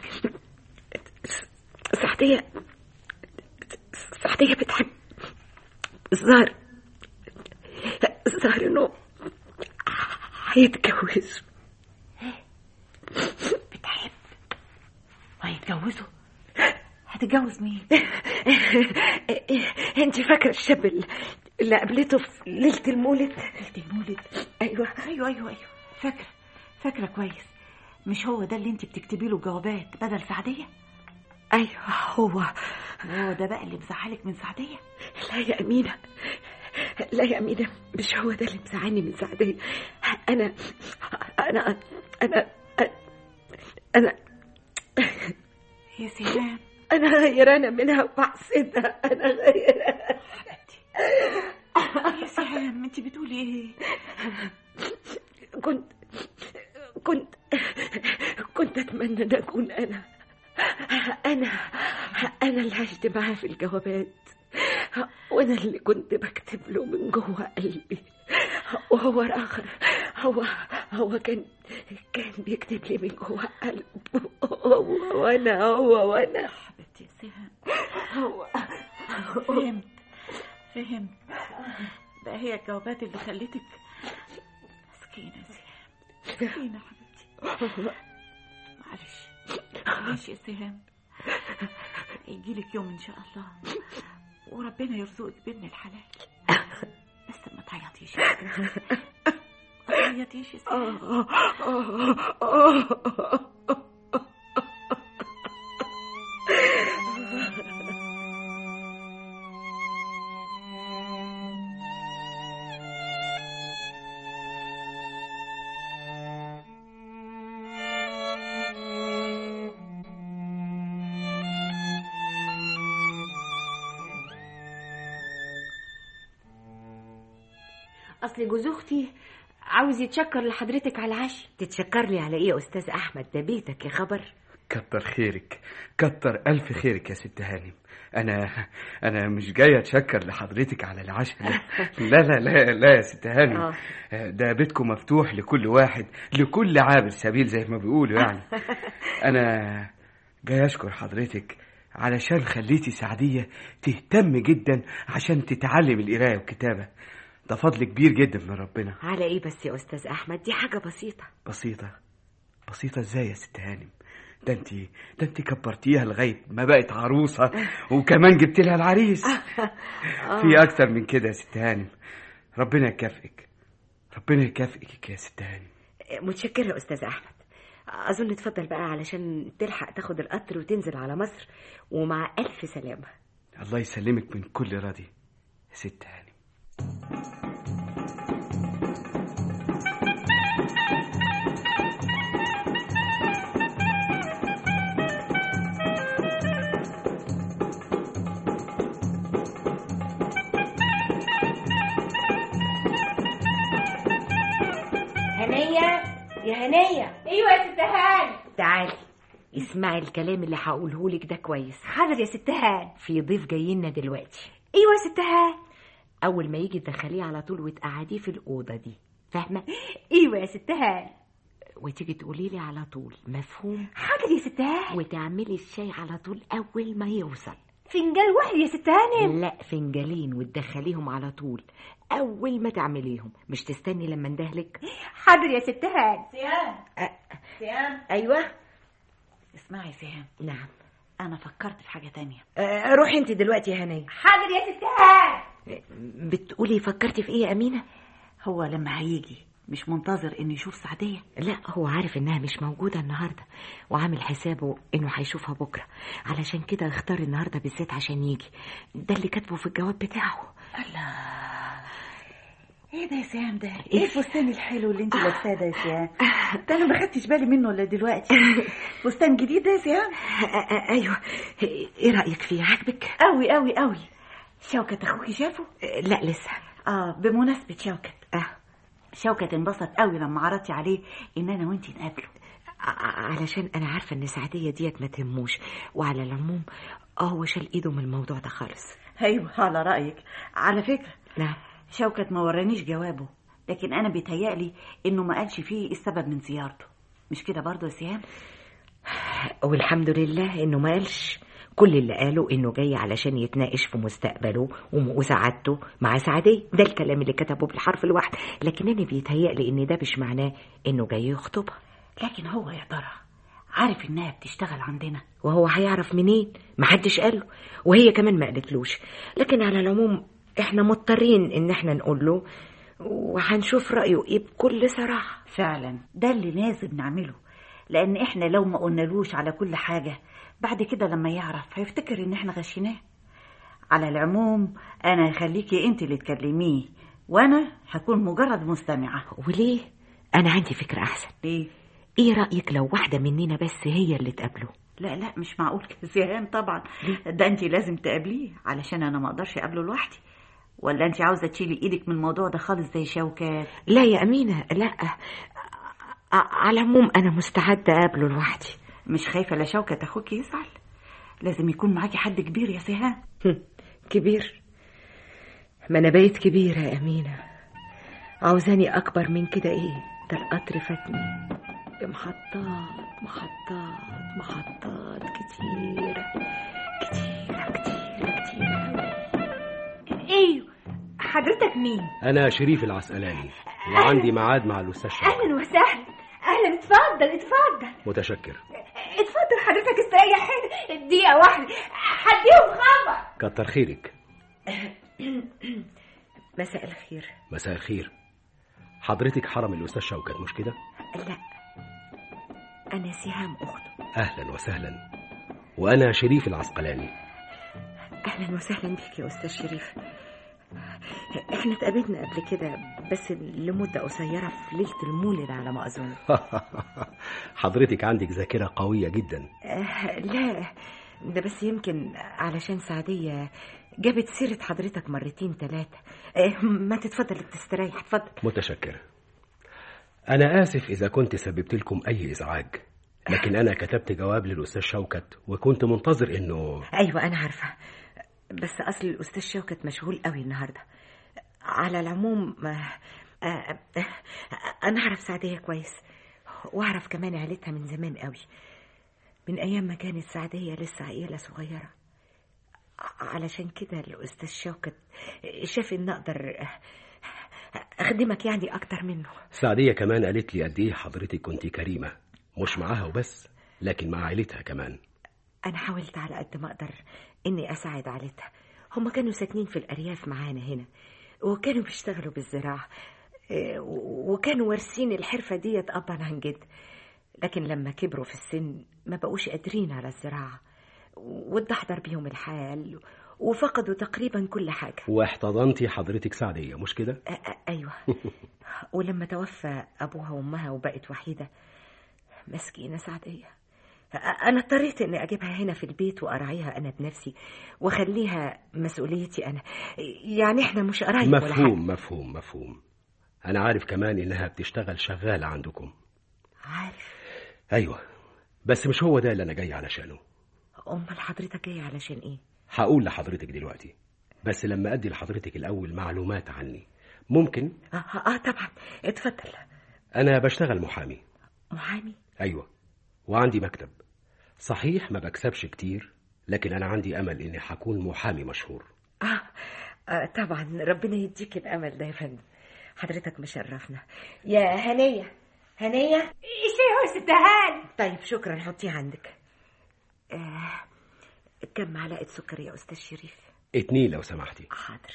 سعدية سعدية بتحب الظاهر الظاهر انه هيتجوز بتحب وهيتجوزوا هتتجوز مين انت فاكرة الشاب اللي قابلته في ليلة المولد ليلة المولد ايوه ايوه ايوه ايوه فاكرة فاكرة كويس مش هو ده اللي انت بتكتبي له جوابات بدل سعدية ايوه هو هو ده بقى اللي مزعلك من سعدية لا يا أمينة لا يا أمينة مش هو ده اللي مزعلني من سعدية أنا أنا أنا أنا يا سلام أنا غيرانة منها وبحسدها أنا غيرانة يا سلام انت بتقولي ايه كنت كنت كنت أتمنى أن أكون أنا أنا أنا اللي عشت معاه في الجوابات وأنا اللي كنت بكتب له من جوه قلبي وهو الآخر هو هو كان كان بيكتب لي من جوه قلبه هو وأنا هو وأنا حبيبتي يا سهام هو فهمت فهمت بقى هي الجوابات اللي خلتك مسكينة يا سهام مسكينة حبيبتي معلش معلش يا سهام يجيلك يوم ان شاء الله وربنا يرزقك بابن الحلال بس ما تعيطيش يا سهام. ما تعيطيش يا سهام اصل جوز اختي عاوز يتشكر لحضرتك على العشاء تتشكر لي على إيه يا أستاذ أحمد ده بيتك يا خبر كتر خيرك كتر ألف خيرك يا ست هانم أنا أنا مش جاي أتشكر لحضرتك على العشاء لا لا لا لا, لا يا ست هانم ده بيتكم مفتوح لكل واحد لكل عابر سبيل زي ما بيقولوا يعني أنا جاي أشكر حضرتك علشان خليتي سعدية تهتم جدا عشان تتعلم القراية والكتابة ده فضل كبير جدا من ربنا على إيه بس يا أستاذ أحمد دي حاجة بسيطة بسيطة بسيطة ازاي يا ست هانم ده انت ده انت كبرتيها لغاية ما بقت عروسة وكمان جبت لها العريس في أكتر من كده يا ست هانم ربنا يكافئك ربنا يكافئك يا ست هانم متشكرة يا أستاذ أحمد أظن تفضل بقى علشان تلحق تاخد القطر وتنزل على مصر ومع ألف سلامة الله يسلمك من كل راضي يا ست هانم هنية يا هنية ايوه يا ست هان تعالي اسمعي الكلام اللي هقوله لك ده كويس حاضر يا ست هان في ضيف جاي لنا دلوقتي ايوه يا ست هان اول ما يجي تدخليه على طول وتقعديه في الاوضه دي فاهمه ايوه يا ست هان وتيجي تقولي لي على طول مفهوم حاضر يا ست هان وتعملي الشاي على طول اول ما يوصل فنجان واحد يا ست هانم لا فنجالين وتدخليهم على طول اول ما تعمليهم مش تستني لما اندهلك حاضر يا ست هان سهام أ- سهام ايوه اسمعي يا سهام نعم انا فكرت في حاجة تانية أه روحي انت دلوقتي يا هنية حاضر يا ست هان بتقولي فكرتي في ايه يا امينه هو لما هيجي مش منتظر انه يشوف سعدية لا هو عارف انها مش موجودة النهاردة وعامل حسابه انه هيشوفها بكرة علشان كده اختار النهاردة بالذات عشان يجي ده اللي كاتبه في الجواب بتاعه الله ايه ده يا سهام ده ايه الفستان الحلو اللي انت لابساه ده يا سهام ده انا ما خدتش بالي منه الا دلوقتي فستان جديد ده يا سهام أ- أ- ايوه ايه رأيك فيه عاجبك قوي قوي قوي شوكت اخوكي شافه لا لسه اه بمناسبة شوكت اه شوكت انبسط قوي لما عرضتي عليه ان انا وانتي نقابله ع- علشان انا عارفة ان سعدية ديت ما تهموش وعلى العموم اه هو شال ايده من الموضوع ده خالص ايوه على رايك على فكره نعم شوكت ما ورانيش جوابه لكن انا بيتهيألي انه ما قالش فيه السبب من زيارته مش كده برضه يا سهام والحمد لله انه ما قالش كل اللي قاله انه جاي علشان يتناقش في مستقبله وم- وسعادته مع سعادية ده الكلام اللي كتبه بالحرف الواحد لكن انا بيتهيألي ان ده مش معناه انه جاي يخطبها لكن هو يا ترى عارف انها بتشتغل عندنا وهو هيعرف منين محدش قاله وهي كمان ما قالتلوش لكن على العموم احنا مضطرين ان احنا نقول له وهنشوف رأيه ايه بكل صراحة فعلا ده اللي لازم نعمله لان احنا لو ما قلنالوش على كل حاجة بعد كده لما يعرف هيفتكر ان احنا غشيناه على العموم انا هخليكي انت اللي تكلميه وانا هكون مجرد مستمعة وليه انا عندي فكرة احسن ليه ايه رأيك لو واحدة مننا بس هي اللي تقابله لا لا مش معقول كده زهقان طبعا ده انت لازم تقابليه علشان انا ما اقدرش اقابله لوحدي ولا انت عاوزه تشيلي ايدك من الموضوع ده خالص زي شوكات لا يا أمينة لا ع- على العموم أنا مستعدة أقابله لوحدي مش خايفه لا شوكت اخوك يزعل لازم يكون معاكي حد كبير يا سهام كبير ما أنا بقيت كبيرة يا أمينة عاوزاني أكبر من كده إيه ده القطر فاتني محطات محطات محطات كتيرة كتيرة كتيرة كتيرة ايوه حضرتك مين أنا شريف العسقلاني وعندي ميعاد مع الأستاذ شريف اهلا وسهلا اهلا اتفضل اتفضل متشكر اتفضل حضرتك استريح هنا دقيقة واحدة هديهم خبر كتر خيرك مساء الخير مساء الخير حضرتك حرم الأستاذ شوكت مش كده؟ لا أنا سهام أخته أهلا وسهلا وأنا شريف العسقلاني أهلا وسهلا بك يا أستاذ شريف احنا اتقابلنا قبل كده بس لمدة قصيرة في ليلة المولد على ما أظن حضرتك عندك ذاكرة قوية جدا آه، لا ده بس يمكن علشان سعدية جابت سيرة حضرتك مرتين ثلاثة ما تتفضل تستريح اتفضل متشكر أنا آسف إذا كنت سببت لكم أي إزعاج لكن أنا كتبت جواب للأستاذ شوكت وكنت منتظر إنه أيوة أنا عارفة بس أصل الأستاذ شوكت مشغول قوي النهاردة على العموم آه، آه، آه، أنا أعرف سعدية كويس وأعرف كمان عيلتها من زمان قوي من أيام ما كانت سعدية لسه عيلة صغيرة ع- علشان كده الأستاذ شوكت شاف إن أقدر آه، أخدمك يعني أكتر منه سعدية كمان قالت لي قد إيه حضرتك كنت كريمة مش معاها وبس لكن مع عيلتها كمان أنا حاولت على قد ما أقدر إني أساعد عيلتها هما كانوا ساكنين في الأرياف معانا هنا وكانوا بيشتغلوا بالزراعة إيه، و- وكانوا وارثين الحرفة ديت أبا عن جد لكن لما كبروا في السن ما بقوش قادرين على الزراعة واتدحضر بيهم الحال وفقدوا تقريبا كل حاجة واحتضنتي حضرتك سعدية مش كده؟ أ- أ- أيوة ولما توفى أبوها وأمها وبقت وحيدة مسكينة سعدية أ- أنا اضطريت إني أجيبها هنا في البيت وأراعيها أنا بنفسي وأخليها مسؤوليتي أنا يعني إحنا مش قرايب ولا حاجة مفهوم مفهوم مفهوم أنا عارف كمان إنها بتشتغل شغالة عندكم عارف أيوة بس مش هو ده اللي أنا جاي علشانه أمال حضرتك جاي علشان إيه؟ هقول لحضرتك دلوقتي بس لما أدي لحضرتك الأول معلومات عني ممكن آه, آه طبعا اتفضل أنا بشتغل محامي محامي أيوة وعندي مكتب صحيح ما بكسبش كتير لكن أنا عندي أمل إني هكون محامي مشهور آه, آه طبعا ربنا يديك الأمل ده يا فندم حضرتك مشرفنا يا هنية هنية الشاي هو ست هاني طيب شكرا حطيه عندك آه كم معلقة سكر يا أستاذ شريف اتنين لو سمحتي حاضر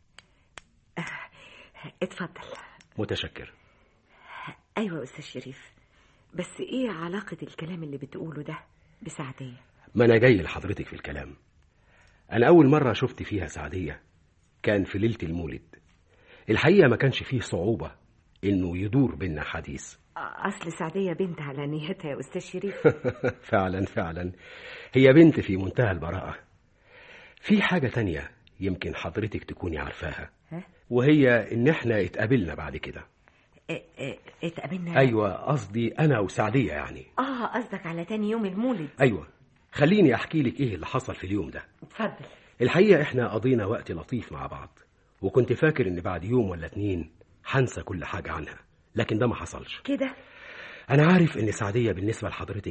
آه اتفضل متشكر أيوة يا أستاذ شريف بس إيه علاقة الكلام اللي بتقوله ده بسعدية ما أنا جاي لحضرتك في الكلام أنا أول مرة شفت فيها سعدية كان في ليلة المولد الحقيقة ما كانش فيه صعوبة إنه يدور بينا حديث أصل سعدية بنت على نيتها يا أستاذ شريف فعلا فعلا هي بنت في منتهى البراءة في حاجة تانية يمكن حضرتك تكوني عارفاها ها؟ وهي إن إحنا اتقابلنا بعد كده إيه إيه اتقابلنا أيوة قصدي أنا وسعدية يعني آه قصدك على تاني يوم المولد أيوة خليني أحكي لك إيه اللي حصل في اليوم ده اتفضل الحقيقة إحنا قضينا وقت لطيف مع بعض وكنت فاكر إن بعد يوم ولا اتنين هنسى كل حاجة عنها لكن ده ما حصلش كده أنا عارف إن سعدية بالنسبة لحضرتك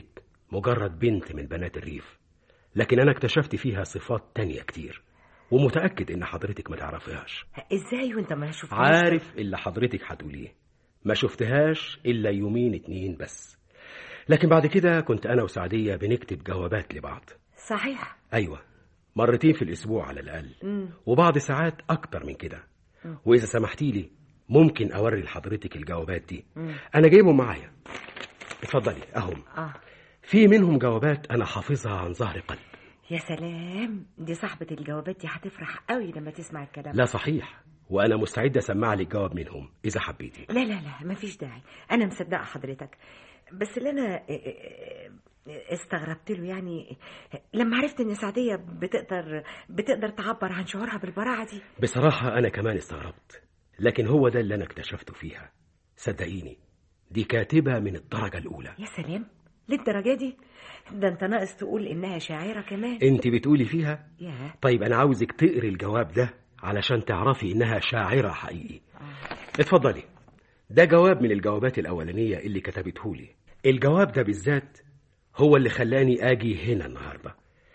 مجرد بنت من بنات الريف لكن أنا اكتشفت فيها صفات تانية كتير ومتأكد إن حضرتك ما تعرفيهاش ازاي وانت ما شفتنيش عارف اللي حضرتك هتقوليه ما شفتهاش إلا يومين اتنين بس لكن بعد كده كنت أنا وسعدية بنكتب جوابات لبعض صحيح أيوة مرتين في الأسبوع على الأقل مم. وبعض ساعات أكتر من كده مم. وإذا سمحتي لي ممكن أوري لحضرتك الجوابات دي مم. أنا جايبهم معايا اتفضلي أهم اه في منهم جوابات أنا حافظها عن ظهر قلب يا سلام دي صاحبة الجوابات دي هتفرح قوي لما تسمع الكلام لا صحيح وأنا مستعد أسمع لك جواب منهم إذا حبيتي لا لا لا مفيش داعي انا مصدقه حضرتك بس اللي انا استغربت له يعني لما عرفت ان سعديه بتقدر بتقدر تعبر عن شعورها بالبراعه دي بصراحة أنا كمان استغربت لكن هو ده اللي أنا اكتشفته فيها صدقيني دي كاتبة من الدرجة الأولى يا سلام للدرجه دي ده انت ناقص تقول انها شاعره كمان أنت بتقولي فيها يا طيب أنا عاوزك تقري الجواب ده علشان تعرفي إنها شاعرة حقيقي اتفضلي ده جواب من الجوابات الأولانية اللي كتبته لي الجواب ده بالذات هو اللي خلاني أجي هنا النهاردة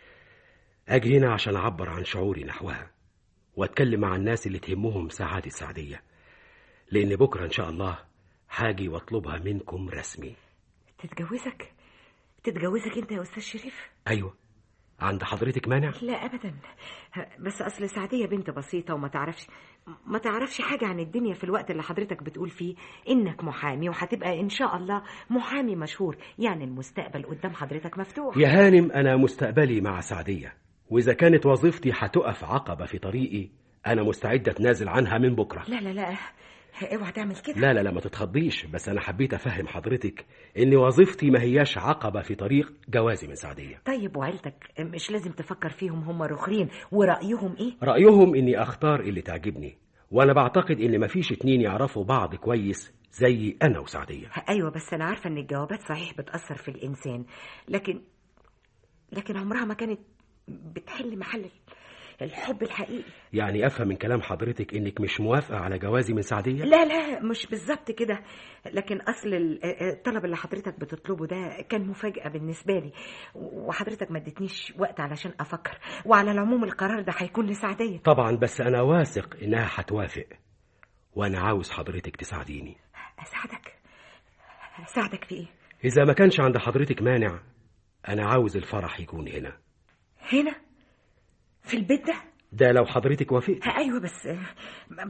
أجي هنا عشان أعبر عن شعوري نحوها وأتكلم مع الناس اللي تهمهم سعادة سعدية لأن بكرة إن شاء الله حاجي وأطلبها منكم رسمي تتجوزك تتجوزك انت يا استاذ شريف أيوة عند حضرتك مانع لا ابدا بس اصل سعديه بنت بسيطه وما تعرفش ما تعرفش حاجه عن الدنيا في الوقت اللي حضرتك بتقول فيه انك محامي وهتبقى ان شاء الله محامي مشهور يعني المستقبل قدام حضرتك مفتوح يا هانم أنا مستقبلي مع سعدية وإذا كانت وظيفتي هتقف عقبة في طريقي أنا مستعد أتنازل عنها من بكرة لا لا لا اوعى تعمل كده لا لا لا ما تتخضيش بس أنا حبيت أفهم حضرتك إن وظيفتي ما هياش عقبة في طريق جوازي من سعدية طيب وعيلتك مش لازم تفكر فيهم هم رخرين ورأيهم ايه رأيهم إني أختار اللي تعجبني وأنا بعتقد إن مفيش اتنين يعرفوا بعض كويس زي أنا وسعدية ايوه بس انا عارفه ان الجوابات صحيح بتاثر في الانسان لكن لكن عمرها ما كانت بتحل محل الحب الحقيقي يعني أفهم من كلام حضرتك إنك مش موافقة على جوازي من سعدية لا لا مش بالظبط كده لكن اصل ال- الطلب اللي حضرتك بتطلبه ده كان مفاجاه بالنسبه لي وحضرتك ما ادتنيش وقت علشان افكر وعلى العموم القرار ده هيكون لسعديه طبعا بس أنا واثق إنها هتوافق وأنا عاوز حضرتك تساعديني اساعدك اساعدك في ايه إذا ما كانش عند حضرتك مانع أنا عاوز الفرح يكون هنا هنا في البيت ده ده لو حضرتك وافقت ايوه بس م-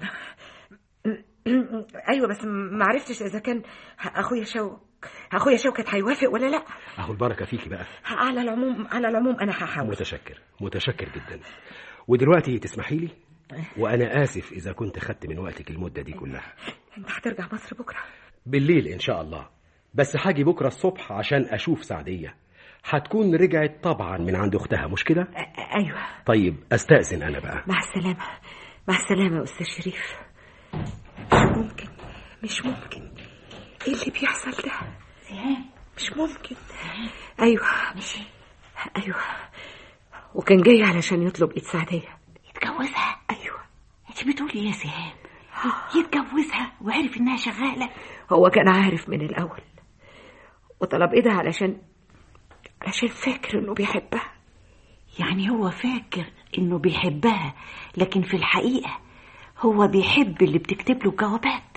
م- ايوه بس ما عرفتش اذا كان اخويا شوك اخويا شوكت هيوافق ولا لا أهو البركة فيكي بقى على العموم على العموم انا هحاول متشكر متشكر جدا ودلوقتي تسمحي لي وأنا آسف إذا كنت خدت من وقتك المدة دي كلها انت هترجع مصر بكره بالليل إن شاء الله بس هاجي بكرة الصبح عشان أشوف سعدية هتكون رجعت طبعا من عند أختها مش كده؟ ايوه طيب أستأذن أنا بقى مع السلامه مع السلامه يا استاذ شريف مش ممكن مش ممكن ايه اللي بيحصل ده سهام مش ممكن ايوه ايوه وكان جاي علشان يطلب ايد سعديه يتجوزها ايوه انت بتقولي إيه يا سهام يتجوزها وعرف انها شغاله هو كان عارف من الاول وطلب ايدها علشان علشان فاكر انه بيحبها يعني هو فاكر انه بيحبها لكن في الحقيقه هو بيحب اللي بتكتب له الجوابات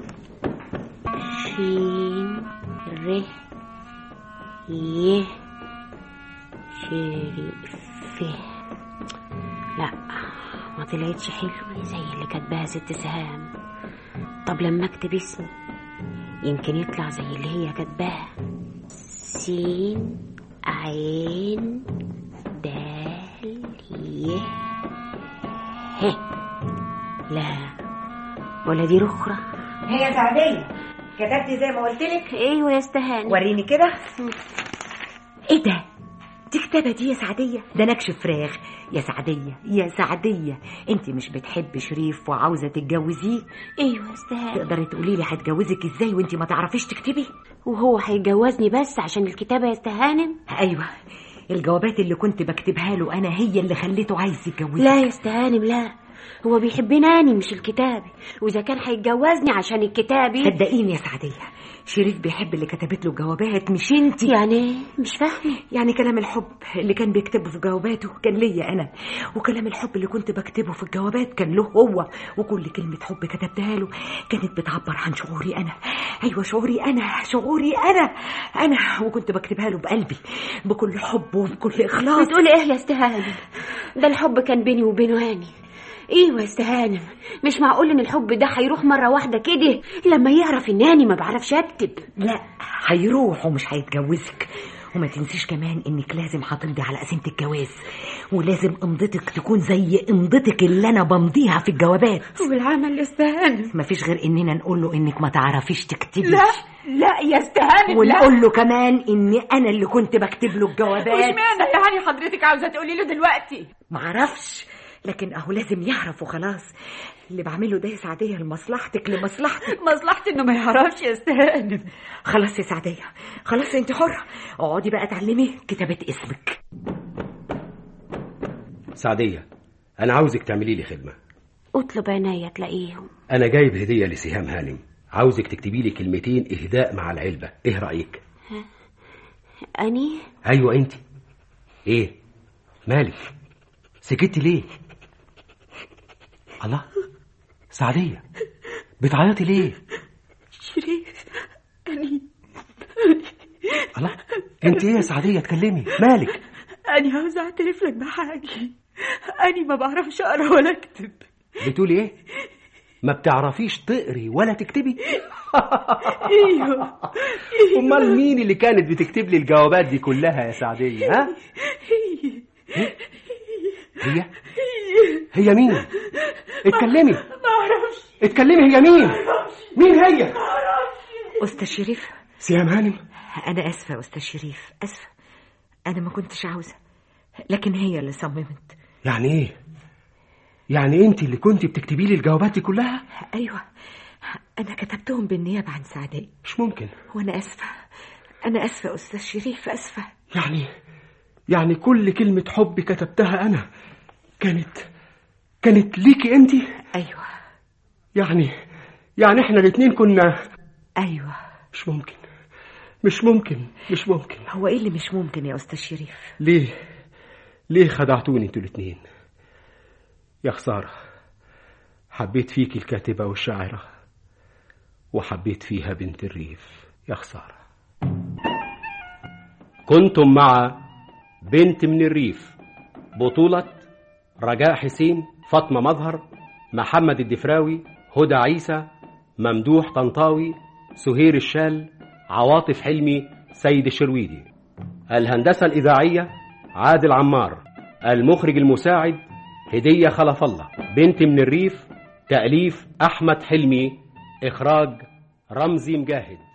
شين ر ي شريف لا ما طلعتش حلوة زي اللي كاتباها ست سهام طب لما اكتب اسمي يمكن يطلع زي اللي هي كاتباها سين عين دال ي ه لا ولا دي رخرة هي سعديه كتبتي زي ما قلت لك ايوه يا استهاني وريني كده ايه ده دي كتابة دي يا سعدية ده نكش فراخ يا سعدية يا سعدية انت مش بتحبي شريف وعاوزة تتجوزيه ايوه يا استهاني تقدري تقولي لي هتجوزك ازاي وانت ما تعرفيش تكتبي وهو هيجوزني بس عشان الكتابة يا استهانم ايوه الجوابات اللي كنت بكتبها له انا هي اللي خليته عايز يتجوزك لا يا استهانم لا هو بيحبني أنا مش الكتابي وإذا كان هيتجوزني عشان الكتابي صدقيني يا سعدية شريف بيحب اللي كتبت له الجوابات مش انتي يعني إيه؟ مش فاهمة يعني كلام الحب اللي كان بيكتبه في جواباته كان ليا انا وكلام الحب اللي كنت بكتبه في الجوابات كان له هو وكل كلمة حب كتبتها له كانت بتعبر عن شعوري انا ايوه شعوري انا شعوري انا انا وكنت بكتبها له بقلبي بكل حب وبكل اخلاص بتقولي إيه يا استهانم ده الحب كان بيني وبينه هاني ايوه يا استهانم مش معقول ان الحب ده هيروح مره واحده كده لما يعرف ان اني ما بعرفش اكتب لا هيروح ومش هيتجوزك وما تنسيش كمان انك لازم هتمضي على قسيمة الجواز ولازم امضتك تكون زي امضتك اللي انا بمضيها في الجوابات والعمل يا استهانم مفيش غير اننا نقول له انك ما تعرفيش تكتبي لا لا يا استهانم لا ونقول له كمان اني انا اللي كنت بكتب له الجوابات واشمعنى يعني حضرتك عاوزه تقولي له دلوقتي معرفش لكن اهو لازم يعرف وخلاص اللي بعمله ده يا سعدية لمصلحتك لمصلحتك مصلحتي انه ما يعرفش يا استهانم خلاص يا سعدية خلاص انت حرة اقعدي بقى اتعلمي كتابة اسمك سعدية أنا عاوزك تعملي لي خدمة اطلب عناية تلاقيهم أنا جايب هدية لسهام هانم عاوزك تكتبي لي كلمتين إهداء مع العلبة إيه رأيك؟ اني أيوة أنت إيه؟ مالك؟ سكتي ليه؟ الله سعدية بتعيطي ليه؟ شريف اني الله انت ايه يا سعدية اتكلمي مالك اني عاوزه اعترف لك بحاجه اني ما بعرفش اقرا ولا اكتب بتقولي ايه ما بتعرفيش تقري ولا تكتبي ايوه امال مين اللي كانت بتكتب لي الجوابات دي كلها يا سعدية ها هي هي مين اتكلمي ما اعرفش اتكلمي هي مين مين هي استاذ شريف سهام هانم انا اسفة يا استاذ شريف اسفة انا ما كنتش عاوزة لكن هي اللي صممت يعني ايه يعني انت اللي كنت بتكتبي لي الجوابات دي كلها ايوه انا كتبتهم بالنيابة عن سعدية مش ممكن وانا اسفة انا اسفة يا استاذ شريف اسفة يعني يعني كل كلمة حب كتبتها أنا كانت كانت ليكي أنت ايوه يعني يعني إحنا الاتنين كنا ايوه مش ممكن مش ممكن مش ممكن هو ايه اللي مش ممكن يا استاذ شريف ليه ليه خدعتوني انتوا الاتنين يا خسارة حبيت فيكي الكاتبة والشاعرة وحبيت فيها بنت الريف يا خسارة كنتم مع بنت من الريف بطولة رجاء حسين فاطمة مظهر محمد الدفراوي هدى عيسى ممدوح طنطاوي سهير الشال عواطف حلمي سيد الشرويدي الهندسة الإذاعية عادل عمار المخرج المساعد هدية خلف الله بنت من الريف تأليف أحمد حلمي إخراج رمزي مجاهد